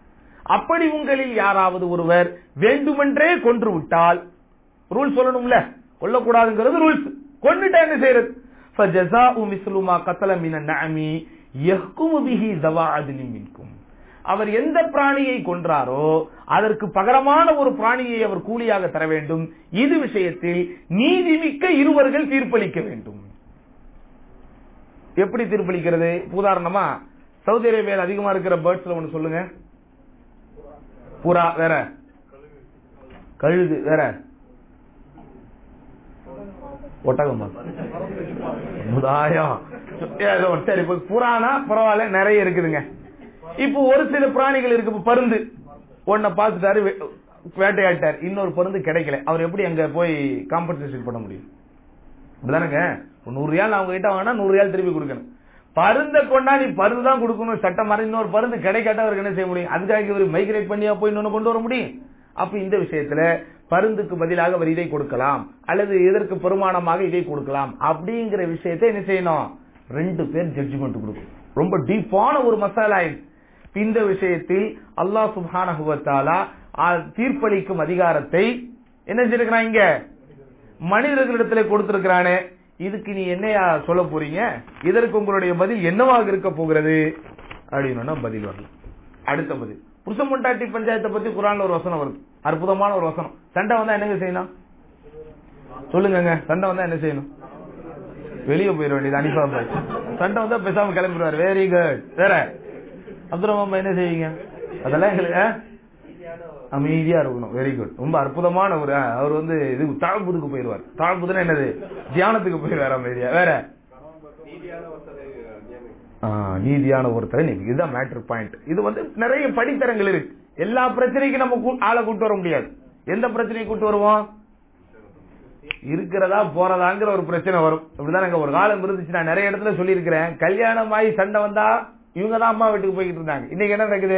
அப்படி உங்களில் யாராவது ஒருவர் வேண்டுமென்றே கொன்று விட்டால் ரூல் சொல்லணும்ல கொல்லக்கூடாதுங்கிறது ரூல்ஸ் கொண்டுட்டா என்ன செய்யறது فجزاء مثل ما قتل من النعم يحكم به ذوى عدل منكم அவர் எந்த பிராணியை கொன்றாரோ அதற்கு பகரமான ஒரு பிராணியை அவர் கூலியாக தர வேண்டும் இது விஷயத்தில் நீதிமிக்க இருவர்கள் தீர்ப்பளிக்க வேண்டும் எப்படி தீர்ப்பளிக்கிறது உதாரணமா சவுதி அரேபியாவில் அதிகமா இருக்கிற பேர்ட்ஸ்ல ஒண்ணு சொல்லுங்க புறா வேற கழுகு வேற ஒட்டகமா முதாயம் ஏதோ சரி இப்ப புறானா பரவாயில்ல நிறைய இருக்குதுங்க இப்போ ஒரு சில பிராணிகள் இருக்கு இப்ப பருந்து ஒன்ன பார்த்துட்டாரு வே- வேட்டையாட்டார் இன்னொரு பருந்து கிடைக்கல அவர் எப்படி அங்க போய் காம்பன்சேஷன் பண்ண முடியும் அப்படிதானங்க ஒரு நூறு ரியால் அவங்க கிட்ட வாங்கினா நூறு ரியால் திருப்பி கொடுக்கணும் பருந்த கொண்டா நீ பருந்து தான் கொடுக்கணும் சட்டம் மாதிரி இன்னொரு பருந்து கிடைக்காட்ட அவருக்கு என்ன செய்ய முடியும் அதுக்காக இவர் மைக்ரேட் பண்ணியா போய் இன்னொன்னு கொண்டு வர முடியும் அப்ப இந்த விஷயத்துல பருந்துக்கு பதிலாக அவர் இதை கொடுக்கலாம் அல்லது இதற்கு பெருமானமாக இதை கொடுக்கலாம் அப்படிங்கிற விஷயத்தை என்ன செய்யணும் ரெண்டு பேர் ஜட்ஜ்மெண்ட் கொடுக்கும் ரொம்ப டீப்பான ஒரு மசாலா இது இந்த விஷயத்தில் அல்லாஹ் சுப்ஹானஹு வ தஆலா ஆ, தீர்ப்பளிக்கும் அதிகாரத்தை என்ன செஞ்சிருக்கிறான் இங்க மனிதர்களிடத்துல கொடுத்திருக்கிறானே இதுக்கு நீ என்னையா சொல்ல போறீங்க இதற்கு உங்களுடைய பதில் என்னவாக இருக்க போகிறது அப்படின்னு பதில் வரல அடுத்த பதில் புருஷ முண்டாட்டி பஞ்சாயத்தை பத்தி குரான்ல ஒரு வசனம் வருது அற்புதமான ஒரு வசனம் சண்டை வந்தா என்னங்க செய்யணும் சொல்லுங்கங்க சண்டை வந்தா என்ன செய்யணும் வெளியே போயிட வேண்டியது அனிஃபா பாய் சண்டை வந்தா பேசாம கிளம்பிடுவார் வெரி குட் வேற அப்துல் ரஹ்மான் என்ன செய்வீங்க அதெல்லாம் எங்களுக்கு ஆ? அமைதியா இருக்கணும் வெரி குட் ரொம்ப அற்புதமான ஒரு ஆ, அவர் வந்து இது தாழ்புதுக்கு போயிருவார் தாழ்புதுன்னா என்னது தியானத்துக்கு போயிருவார் அமைதியா வேற ஆ, நீதியான ஒருத்தரை நீங்க இதுதான் மேட்டர் பாயிண்ட் இது வந்து நிறைய படித்தரங்கள் இருக்கு எல்லா பிரச்சனைக்கும் நம்ம கூ- ஆளை கூட்டு வர முடியாது எந்த பிரச்சனையை கூட்டு வருவோம் இருக்கிறதா போறதாங்கிற ஒரு பிரச்சனை வரும் இப்படிதான் எனக்கு ஒரு காலம் இருந்துச்சு நான் நிறைய இடத்துல சொல்லியிருக்கிறேன் கல்யாணம் ஆகி சண்டை வந்தா இவங்க தான் அம்மா வீட்டுக்கு போய்கிட்டு இருந்தாங்க இன்னைக்கு என்ன நடக்குது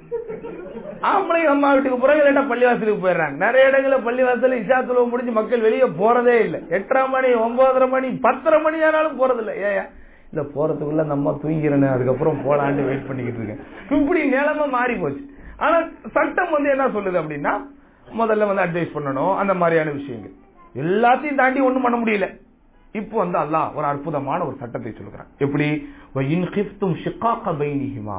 ஆம்பளைங்க அம்மா வீட்டுக்கு போறாங்க இல்லாட்டா பள்ளிவாசலுக்கு போயிடுறாங்க நிறைய இடங்கள்ல பள்ளிவாசல் இஷா தொழுவு முடிஞ்சு மக்கள் வெளியே போறதே இல்லை எட்டரை மணி ஒன்பதரை மணி பத்தரை மணி ஆனாலும் போறது இல்லை ஏன் இல்ல போறதுக்குள்ள நம்ம தூங்கிறேன்னு அதுக்கப்புறம் போலான்னு வெயிட் பண்ணிக்கிட்டு இருக்கேன் இப்படி நிலைமை மாறி போச்சு ஆனா சட்டம் வந்து என்ன சொல்லுது அப்படின்னா முதல்ல வந்து அட்வைஸ் பண்ணணும் அந்த மாதிரியான விஷயங்கள் எல்லாத்தையும் தாண்டி ஒண்ணும் பண்ண முடியல இப்போ வந்து அல்லாஹ் ஒரு அற்புதமான ஒரு சட்டத்தை சொல்லுகிறான் எப்படி وَإِنْ خِفْتُمْ شِقَاقَ بَيْنِهِمَا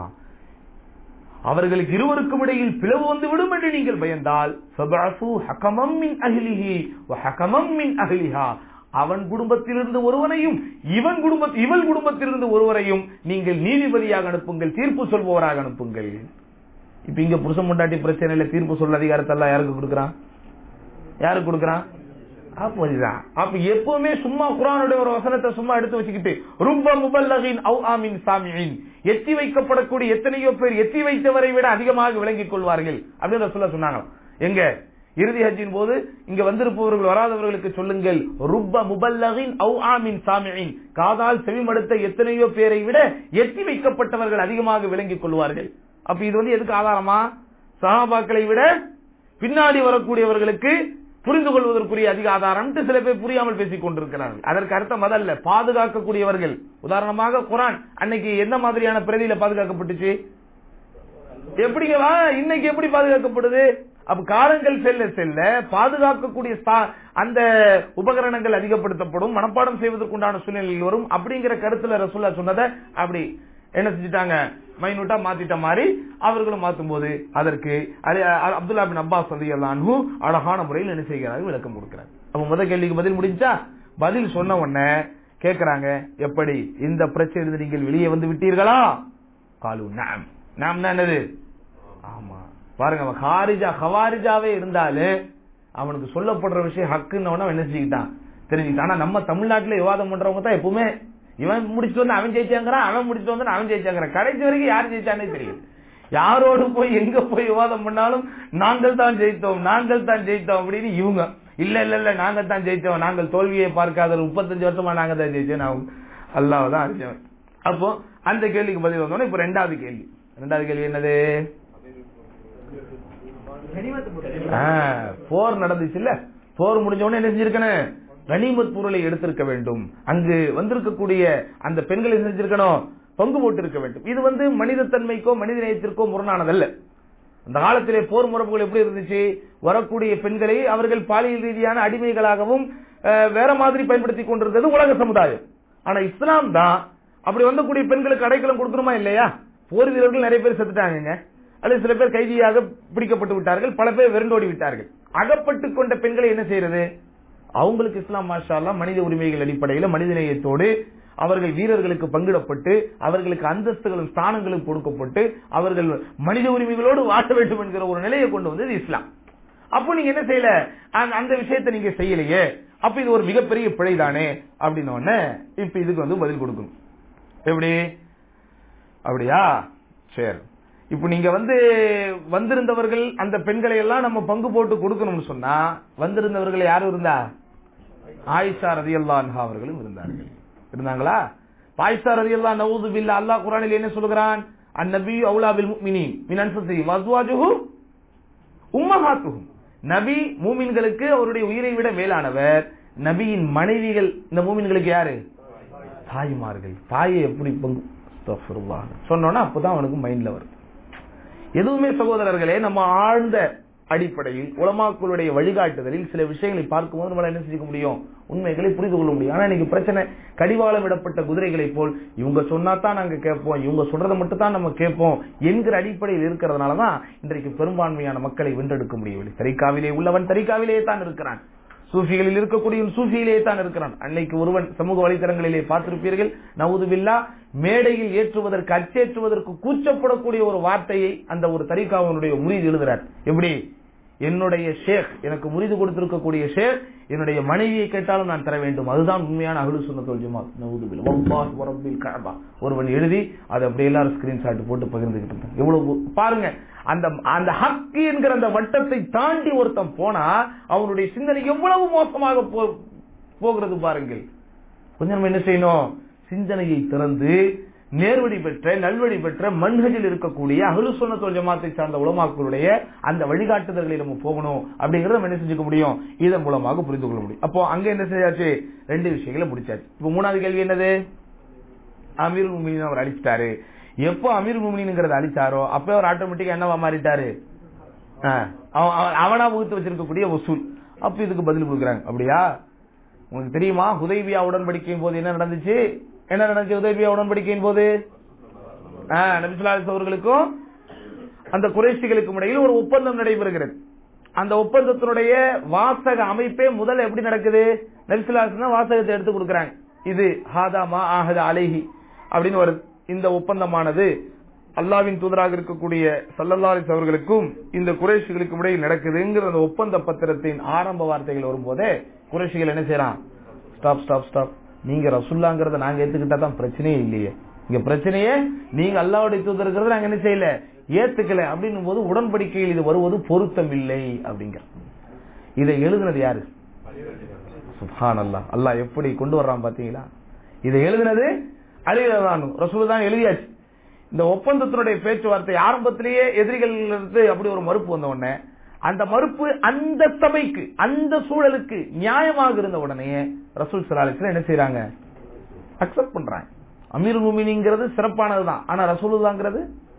அவர்களுக்கு இருவருக்கும் இடையில் பிளவு வந்து விடும் என்று நீங்கள் பயந்தால் فَبَعَثُوا حَكَمًا مِنْ أَهْلِهِ وَحَكَمًا مِنْ أَهْلِهَا அவன் குடும்பத்திலிருந்து ஒருவனையும் இவன் குடும்ப இவள் குடும்பத்திலிருந்து ஒருவரையும் நீங்கள் நீதிபதியாக அனுப்புங்கள் தீர்ப்பு சொல்பவராக அனுப்புங்கள் இப்ப இங்க புருஷன் முண்டாட்டி பிரச்சனையில தீர்ப்பு சொல்ல அதிகாரத்தை எல்லாம் யாருக்கு கொடுக்கறான் யாருக்கு கொடுக்கறான் அப்போதுதான் அப்ப எப்பவுமே சும்மா குரானுடைய ஒரு வசனத்தை சும்மா எடுத்து வச்சுக்கிட்டு ரொம்ப முபல்லகின் அவ் ஆமின் சாமியின் எத்தி வைக்கப்படக்கூடிய எத்தனையோ பேர் எத்தி வைத்தவரை விட அதிகமாக விளங்கிக் கொள்வார்கள் அப்படின்னு சொல்ல சொன்னாங்க எங்க இறுதி ஹஜ்ஜின் போது இங்க வந்திருப்பவர்கள் வராதவர்களுக்கு சொல்லுங்கள் ருப்ப முபல்லகின் அவ் ஆமின் சாமியின் காதால் செவிமடுத்த எத்தனையோ பேரை விட எத்தி வைக்கப்பட்டவர்கள் அதிகமாக விளங்கிக் கொள்வார்கள் அப்ப இது வந்து எதுக்கு ஆதாரமா சஹாபாக்களை விட பின்னாடி வரக்கூடியவர்களுக்கு புரிந்து கொள்வதற்குரிய அதிக ஆதாரம் சில பேர் புரியாமல் பேசிக் கொண்டிருக்கிறார்கள் அதற்கு அர்த்தம் அதல்ல பாதுகாக்கக்கூடியவர்கள் உதாரணமாக குரான் அன்னைக்கு என்ன மாதிரியான பிரதியில பாதுகாக்கப்பட்டுச்சு எப்படிங்க வா இன்னைக்கு எப்படி பாதுகாக்கப்படுது அப்ப காலங்கள் செல்ல செல்ல பாதுகாக்கக்கூடிய ஸ்தா- அந்த உபகரணங்கள் அதிகப்படுத்தப்படும் மனப்பாடம் செய்வதற்குண்டான சூழ்நிலையில் வரும் அப்படிங்கிற கருத்துல ரசூல்லா சொன்னதை அப்படி என்ன செஞ்சுட்டாங்க மைனூட்டா மாத்திட்ட மாதிரி அவர்களும் மாத்தும் போது அதற்கு அலி- அ- அப்துல்லா பின் அப்பாஸ் ரலியல்லாஹு அழகான முறையில் என்ன செய்கிறார்கள் விளக்கம் கொடுக்கிறார் அப்ப முத கேள்விக்கு பதில் முடிஞ்சா பதில் சொன்ன உடனே கேக்குறாங்க எப்படி இந்த பிரச்சனை நீங்கள் வெளியே வந்து விட்டீர்களா காலு நாம் நாம் என்னது ஆமா பாருங்க அவன் ஹாரிஜா ஹவாரிஜாவே இருந்தாலும் அவனுக்கு சொல்லப்படுற விஷயம் ஹக்குன்னு அவன் என்ன செஞ்சுக்கிட்டான் தெரிஞ்சுக்கிட்டான் ஆனா நம்ம தமிழ்நாட்டுல விவாதம் பண்றவங்க தான் எப்பவுமே இவன் முடிச்சுட்டு வந்து அவன் ஜெயிச்சாங்கிறான் அவன் முடிச்சுட்டு வந்து அவன் ஜெயிச்சாங்கிறான் கடைசி வரைக்கும் யார் ஜெயிச்சானே தெரியும் யாரோடு போய் எங்க போய் விவாதம் பண்ணாலும் நாங்கள் தான் ஜெயித்தோம் நாங்கள் தான் ஜெயித்தோம் அப்படின்னு இவங்க இல்ல இல்ல இல்ல நாங்க தான் ஜெயித்தோம் நாங்கள் தோல்வியை பார்க்காத ஒரு முப்பத்தஞ்சு வருஷமா நாங்க தான் ஜெயிச்சோம் நான் அல்லாஹ் தான் அடிச்சவன் அப்போ அந்த கேள்விக்கு பதில் வந்தோம் இப்ப ரெண்டாவது கேள்வி ரெண்டாவது கேள்வி என்னது ஆ, போர் நடந்துச்சு இல்ல போர் முடிஞ்ச உடனே என்ன செஞ்சிருக்கணும் கனிமத் பொருளை எடுத்திருக்க வேண்டும் அங்கு வந்திருக்கக்கூடிய அந்த பெண்களை என்ன செஞ்சிருக்கணும் பங்கு போட்டு இருக்க வேண்டும் இது வந்து மனித தன்மைக்கோ மனித நேயத்திற்கோ முரணானதல்ல அந்த காலத்திலே போர் முறப்புகள் எப்படி இருந்துச்சு வரக்கூடிய பெண்களை அவர்கள் பாலியல் ரீதியான அடிமைகளாகவும் அஹ், வேற மாதிரி பயன்படுத்தி கொண்டிருந்தது உலக சமுதாயம் ஆனா இஸ்லாம் தான் அப்படி வந்தக்கூடிய பெண்களுக்கு அடைக்கலம் கொடுக்கணுமா இல்லையா போர் வீரர்கள் நிறைய பேர் செத்துட்டாங்க அல்லது சில பேர் கைதியாக பிடிக்கப்பட்டு விட்டார்கள் பல பேர் வெறுண்டோடி விட்டார்கள் அகப்பட்டு கொண்ட பெண்களை என்ன செய்யறது அவங்களுக்கு இஸ்லாம் மாஷா அல்லாஹ் மனித உரிமைகள் அடிப்படையில் மனிதநேயத்தோடு அவர்கள் வீரர்களுக்கு பங்கிடப்பட்டு அவர்களுக்கு அந்தஸ்துகளும் ஸ்தானங்களும் கொடுக்கப்பட்டு அவர்கள் மனித உரிமைகளோடு வாழ வேண்டும் என்கிற ஒரு நிலையை கொண்டு வந்தது இஸ்லாம் அப்போ நீங்க என்ன செய்யல அந்த- அந்த விஷயத்தை நீங்க செய்யலையே அப்ப இது ஒரு மிகப்பெரிய பிழை தானே அப்படின்னு உடனே இப்ப இதுக்கு வந்து பதில் கொடுக்கணும் எப்படி அப்படியா சரி இப்ப நீங்க வந்து வந்திருந்தவர்கள் அந்த பெண்களை எல்லாம் நம்ம பங்கு போட்டு கொடுக்கணும்னு சொன்னா வந்திருந்தவர்கள் யாரும் இருந்தா ஆயிஷா ரதியல்லா அன்ஹா அவர்களும் இருந்தார்கள் இருந்தாங்களா ஆயிஷா ரதியல்லா நவுது பில்லா அல்லாஹ் குரானில் என்ன சொல்கிறான் அந்நபி அவுலா பில் முஃமினீன் மின் அன்ஃபுசிஹிம் வஅஸ்வாஜுஹு உம்மஹாத்துஹும் நபி மூமின்களுக்கு அவருடைய உயிரை விட மேலானவர் நபியின் மனைவிகள் இந்த மூமின்களுக்கு யாரு தாய்மார்கள் தாயை எப்படி பங்கு அஸ்தக்ஃபிருல்லாஹ். சொன்னோன்னா அப்பதான் அவனுக்கு மைண்ட்ல வருது எதுவுமே சகோதரர்களே நம்ம ஆழ்ந்த அடிப்படையில் உலமாக்களுடைய வழிகாட்டுதலில் சில விஷயங்களை பார்க்கும்போது நம்மளால என்ன செஞ்சுக்க முடியும் உண்மைகளை புரிந்து கொள்ள முடியும் ஆனா இன்னைக்கு பிரச்சனை கடிவாளம் விடப்பட்ட குதிரைகளை போல் இவங்க சொன்னா தான் நாங்க கேட்போம் இவங்க சொல்றதை மட்டும் தான் நம்ம கேட்போம் என்கிற அடிப்படையில் இருக்கிறதுனால தான் இன்றைக்கு பெரும்பான்மையான மக்களை வென்றெடுக்க முடியவில்லை தரிகாவிலே உள்ளவன் தரிகாவிலே தான் இருக்கிறான் சூஃபிகளில் இருக்கக்கூடிய சூஃபியிலே தான் இருக்கிறான் அன்னைக்கு ஒருவன் சமூக வலைத்தளங்களிலே பார்த்திருப்பீர்கள் நவுதுபில்லா மேடையில் ஏற்றுவதற்கு அச்சேற்றுவதற்கு கூச்சப்படக்கூடிய ஒரு வார்த்தையை அந்த ஒரு தரிகாவனுடைய முறிது எழுதுறார் எப்படி என்னுடைய ஷேக் எனக்கு முறிது கொடுத்திருக்கக்கூடிய ஷேக் என்னுடைய மனைவியை கேட்டாலும் நான் தர வேண்டும் அதுதான் உண்மையான அகலு சுன்னத்துல் ஜமாத் நவுதுபில்லா வல்லாஹ் வரப்பில் கஅபா ஒருவன் எழுதி அதை அப்படியே எல்லாரும் ஸ்கிரீன்ஷாட் போட்டு பகிர்ந்துகிட்டு இருந்தான் எவ்வளவு பாருங்க அந்த அந்த ஹக்கு என்கிற அந்த வட்டத்தை தாண்டி ஒருத்தன் போனா அவனுடைய சிந்தனை எவ்வளவு மோசமாக போ- போகிறது பாருங்கள் கொஞ்சம் நம்ம என்ன செய்யணும் சிந்தனையை திறந்து நேர்வழி பெற்ற நல்வழி பெற்ற மன்ஹஜில் இருக்கக்கூடிய அகலு சுன்னத்துல் ஜமாத்தை சார்ந்த உலமாக்களுடைய அந்த வழிகாட்டுதல்களை நம்ம போகணும் அப்படிங்கறத நம்ம என்ன செஞ்சுக்க முடியும் இதன் மூலமாக புரிந்து கொள்ள முடியும் அப்போ அங்க என்ன செய்யாச்சு ரெண்டு விஷயங்களை முடிச்சாச்சு இப்போ மூணாவது கேள்வி என்னது அமீர் முமினின் அவர் அழிச்சிட்டாரு எப்போ அமீர் முமினின்ங்கிறத அழிச்சாரோ அப்போ அவர் ஆட்டோமேட்டிக்கா என்னவா மாறிட்டாரு ஆ, அவன் அவன் அவனா வகுத்து வச்சிருக்கக்கூடிய வசூல் அப்ப இதுக்கு பதில் கொடுக்குறாங்க அப்படியா உங்களுக்கு தெரியுமா ஹுதைபியா உடன்படிக்கையின் போது என்ன நடந்துச்சு என்ன நடந்துச்சு ஹுதைபியா உடன்படிக்கையின் போது ஆ, நபிசுல்லாஸ் அவர்களுக்கும் அந்த குறைஷிகளுக்கும் இடையில் ஒரு ஒப்பந்தம் நடைபெறுகிறது அந்த ஒப்பந்தத்தினுடைய வாசக அமைப்பே முதல்ல எப்படி நடக்குது நபிசுல்லாஸ் தான் வாசகத்தை எடுத்து கொடுக்குறாங்க இது ஹாதா மா ஆஹத அலைஹி அப்படின்னு வருது இந்த ஒப்பந்தமானது அல்லாவின் தூதராக இருக்கக்கூடிய சல்லல்லாரிஸ் அவர்களுக்கும் இந்த குறைஷிகளுக்கும் இடையில் நடக்குதுங்கிற அந்த ஒப்பந்த பத்திரத்தின் ஆரம்ப வார்த்தைகள் வரும்போதே குறைஷிகள் என்ன செய்யறான் ஸ்டாப் ஸ்டாப் ஸ்டாப் நீங்க ரசுல்லாங்கிறத நாங்க ஏத்துக்கிட்டா தான் பிரச்சனையே இல்லையே இங்க பிரச்சனையே நீங்க அல்லாவுடைய தூதருங்கிறத நாங்க என்ன செய்யல ஏத்துக்கல அப்படின்னும் போது உடன்படிக்கையில் இது வருவது பொருத்தம் இல்லை அப்படிங்கிற இதை எழுதுனது யாரு சுபான் அல்லாஹ் அல்லாஹ் எப்படி கொண்டு வர்றான் பாத்தீங்களா இதை எழுதுனது அலிதான் ரசூல் தான் எழுதியாச்சு இந்த ஒப்பந்தத்தினுடைய பேச்சுவார்த்தை ஆரம்பத்திலேயே எதிரிகள் இருந்து அப்படி ஒரு மறுப்பு வந்த உடனே அந்த மறுப்பு அந்த சபைக்கு அந்த சூழலுக்கு நியாயமாக இருந்த உடனே ரசூல் சலாலிஸ்ல என்ன செய்யறாங்க அக்செப்ட் பண்றாங்க அமீர் முமினிங்கிறது சிறப்பானதுதான் ஆனா ரசூலுல்லாங்கிறது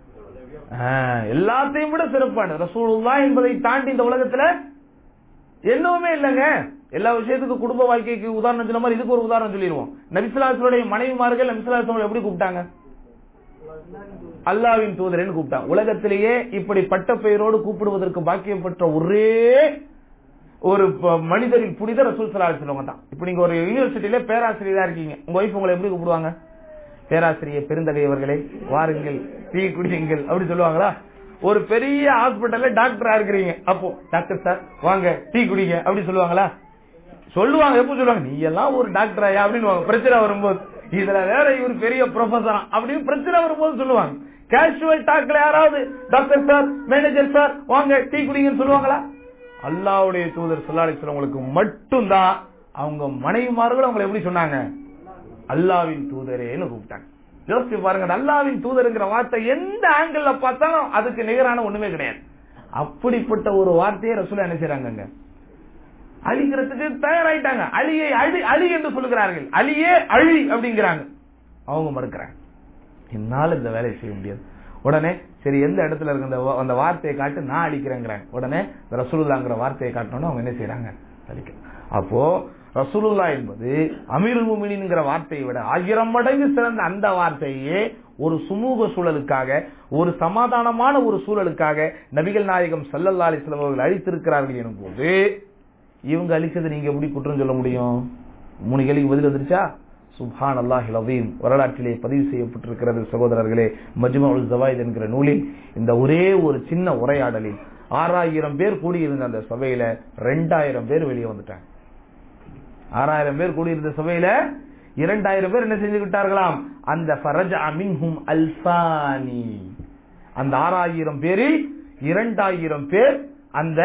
ஆஹ், எல்லாத்தையும் விட சிறப்பானது ரசூலுல்லா என்பதை தாண்டி இந்த உலகத்துல என்னவுமே இல்லைங்க எல்லா விஷயத்துக்கும் குடும்ப வாழ்க்கைக்கு உதாரணம் சொன்ன மாதிரி இதுக்கு ஒரு உதாரணம் சொல்லிடுவோம் நபிசுலாசுடைய மனைவிமார்கள் நபிசுலாசம் எப்படி கூப்பிட்டாங்க அல்லாவின் தூதரன்னு கூப்பிட்டாங்க உலகத்திலேயே இப்படி பட்ட பெயரோடு கூப்பிடுவதற்கு பாக்கியம் பெற்ற ஒரே ஒரு ப- மனிதரின் புனித ரசூல் சலாஹ் சொல்லுவாங்க தான் இப்ப நீங்க ஒரு யூனிவர்சிட்டியில பேராசிரியரா இருக்கீங்க உங்க ஒய்ஃப் உங்களை எப்படி கூப்பிடுவாங்க பேராசிரியர் பெருந்தகையவர்களே வாருங்கள் டீ குடியுங்கள் அப்படி சொல்லுவாங்களா ஒரு பெரிய ஹாஸ்பிட்டல்ல டாக்டரா இருக்கிறீங்க அப்போ டாக்டர் சார் வாங்க டீ குடிங்க அப்படி சொல்லுவாங்களா சொல்லுவாங்க எப்ப சொல்லுவாங்க நீ எல்லாம் ஒரு டாக்டராயா அப்படின்னு பிரச்சனை வரும்போது இதுல வேற இவர் பெரிய ப்ரொஃபஸரா அப்படின்னு பிரச்சனை வரும்போது சொல்லுவாங்க கேஷுவல் டாக்ல யாராவது டாக்டர் சார் மேனேஜர் சார் வாங்க டீ குடிங்கன்னு சொல்லுவாங்களா அல்லாவுடைய தூதர் சொல்லாடி சொல்றவங்களுக்கு மட்டும்தான் அவங்க மனைவிமார்கள் அவங்களை எப்படி சொன்னாங்க அல்லாவின் தூதரேன்னு கூப்பிட்டாங்க யோசிச்சு பாருங்க அந்த அல்லாவின் தூதருங்கிற வார்த்தை எந்த ஆங்கிள் பார்த்தாலும் அதுக்கு நிகரான ஒண்ணுமே கிடையாது அப்படிப்பட்ட ஒரு வார்த்தையை ரசூலா என்ன செய்றாங்க அழிக்கிறதுக்கு தயாராயிட்டாங்க அழியை அழி அழி என்று சொல்லுகிறார்கள் அழியே அழி அப்படிங்கிறாங்க அவங்க மறுக்கிறாங்க என்னால இந்த வேலையை செய்ய முடியாது உடனே சரி எந்த இடத்துல இருக்க அந்த வா- அந்த வார்த்தையை காட்டு நான் அழிக்கிறேங்கிறாங்க உடனே இந்த ரசூலுல்லாங்கிற வார்த்தையை காட்டணும்னு அவங்க என்ன செய்றாங்க அழிக்கிறாங்க அப்போ ரசூலுல்லா என்பது அமீருல் முமினின்ங்கிற வார்த்தையை விட ஆயிரம் மடங்கு சிறந்த அந்த வார்த்தையே ஒரு சுமூக சூழலுக்காக ஒரு சமாதானமான ஒரு சூழலுக்காக நபிகள் நாயகம் ஸல்லல்லாஹு அலைஹி வஸல்லம் அவர்கள் அழித்திருக்கிறார்கள் எனும் போது இவங்க அழிச்சதை நீங்க எப்படி குற்றம் சொல்ல முடியும் மூணு கேள்விக்கு பதில் வந்துருச்சா சுப்ஹான் அல்லாஹில் அதீம் வரலாற்றிலே பதிவு செய்யப்பட்டிருக்கிறது சகோதரர்களே மஜ்மஉல் ஜவாயித் என்கிற நூலில் இந்த ஒரே ஒரு சின்ன உரையாடலில் ஆறாயிரம் பேர் கூடியிருந்த அந்த சபையில ரெண்டாயிரம் பேர் வெளியே வந்துட்டாங்க ஆறாயிரம் பேர் கூடியிருந்த சபையில இரண்டாயிரம் பேர் என்ன செஞ்சு விட்டார்களாம் அந்த ஃபரஜ மின்ஹும் அல்ஃபானி அந்த ஆறாயிரம் பேரில் இரண்டாயிரம் பேர் அந்த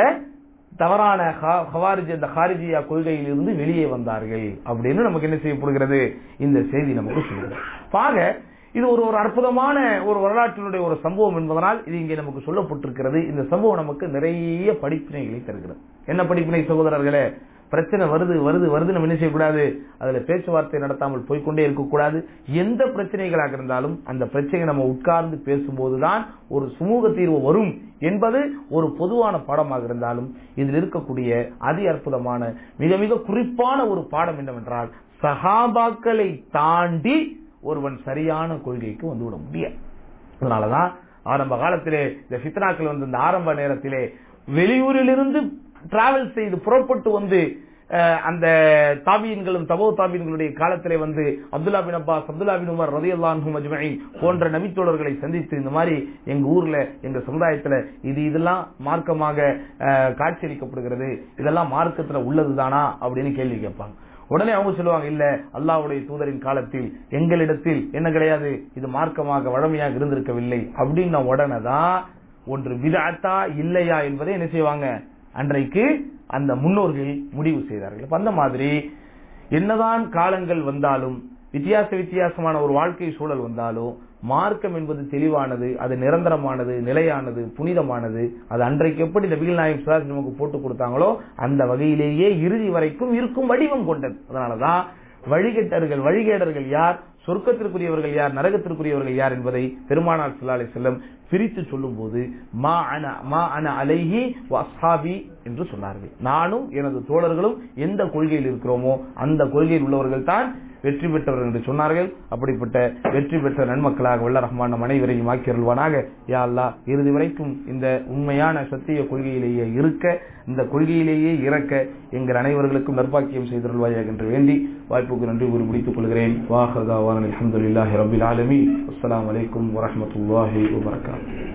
தவறான ஹா- ஹவாரிஜ் அந்த ஹாரிஜியா கொள்கையில் இருந்து வெளியே வந்தார்கள் அப்படின்னு நமக்கு என்ன செய்யப்படுகிறது இந்த செய்தி நமக்கு சொல்கிறது பாக இது ஒரு ஒரு அற்புதமான ஒரு வரலாற்றினுடைய ஒரு சம்பவம் என்பதனால் இது இங்கே நமக்கு சொல்லப்பட்டிருக்கிறது இந்த சம்பவம் நமக்கு நிறைய படிப்பினைகளை தருகிறது என்ன படிப்பினை சகோதரர்களே பிரச்சனை வருது வருது வருது நம்ம என்ன செய்யக்கூடாது அதுல பேச்சுவார்த்தை நடத்தாமல் போய்க்கொண்டே இருக்கக்கூடாது எந்த பிரச்சனைகளாக இருந்தாலும் அந்த பிரச்சனையை நம்ம உட்கார்ந்து பேசும்போதுதான் ஒரு சுமூக தீர்வு வரும் என்பது ஒரு பொதுவான பாடமாக இருந்தாலும் இதில் இருக்கக்கூடிய அதி அற்புதமான மிக மிக குறிப்பான ஒரு பாடம் என்னவென்றால் சஹாபாக்களை தாண்டி ஒருவன் சரியான கொள்கைக்கு வந்துவிட முடியாது அதனாலதான் ஆரம்ப காலத்திலே இந்த ஃபித்னாக்கள் வந்து இந்த ஆரம்ப நேரத்திலே வெளியூரிலிருந்து டிராவல் செய்து புறப்பட்டு வந்து அஹ், அந்த தாபியன்களும் தபோ தாபியன்களுடைய காலத்திலே வந்து Abdullah bin Abbas Abdullah bin Umar ரதியல்லான்ஹும் அஜ்மஈன் போன்ற நபித்தோழர்களை சந்தித்து இந்த மாதிரி எங்க ஊர்ல எங்க சமுதாயத்துல இது இதெல்லாம் மார்க்கமாக அஹ், காட்சியளிக்கப்படுகிறது இதெல்லாம் மார்க்கத்துல உள்ளதுதானா அப்படின்னு கேள்வி கேட்பாங்க உடனே அவங்க சொல்லுவாங்க இல்ல அல்லாஹ்வுடைய தூதரின் காலத்தில் எங்களிடத்தில் என்ன கிடையாது இது மார்க்கமாக வழமையாக இருந்திருக்கவில்லை அப்படின்ன உடனே தான் ஒன்று விதாத்தா இல்லையா என்பதை என்ன செய்வாங்க அன்றைக்கு அந்த முன்னோர்கள் முடிவு செய்தார்கள் அப்ப அந்த மாதிரி என்னதான் காலங்கள் வந்தாலும் வித்தியாச வித்தியாசமான ஒரு வாழ்க்கை சூழல் வந்தாலும் மார்க்கம் என்பது தெளிவானது அது நிரந்தரமானது நிலையானது புனிதமானது அது அன்றைக்கு எப்படி நபிகள் நாயகம் சுராஜ் நமக்கு போட்டு கொடுத்தாங்களோ அந்த வகையிலேயே இறுதி வரைக்கும் இருக்கும் வடிவம் கொண்டது அதனாலதான் வழிகேட்டர்கள் வழிகேடர்கள் யார் சொர்க்கத்திற்குரியவர்கள் யார் நரகத்திற்குரியவர்கள் யார் என்பதை பெருமானார் ஸல்லல்லாஹு அலைஹி வஸல்லம் பிரித்து சொல்லும்போது மா அன மா அன அலைஹி வஸ்ஹாபி என்று சொன்னார்கள் நானும் எனது தோழர்களும் எந்த கொள்கையில் இருக்கிறோமோ அந்த கொள்கையில் உள்ளவர்கள் தான் வெற்றி பெற்றவர்கள் என்று சொன்னார்கள் அப்படிப்பட்ட வெற்றி பெற்ற நன்மக்களாக வல்ல ரஹ்மான் நம் அனைவரையும் ஆக்கியருள்வானாக யா அல்லாஹ் இறுதி வரைக்கும் இந்த உண்மையான சத்திய கொள்கையிலேயே இருக்க இந்த கொள்கையிலேயே இறக்க எங்கள் அனைவர்களுக்கும் நற்பாக்கியம் செய்திருள்வாயாக என்று வேண்டி வாய்ப்புக்கு நன்றி கூறி முடித்துக் கொள்கிறேன் வாஹதாவான அலமதுல்லாஹி ரபில் ஆலமி அஸ்ஸலாமு அலைக்கும் வரஹ்மத்துல்லாஹி வபரகாத்துஹு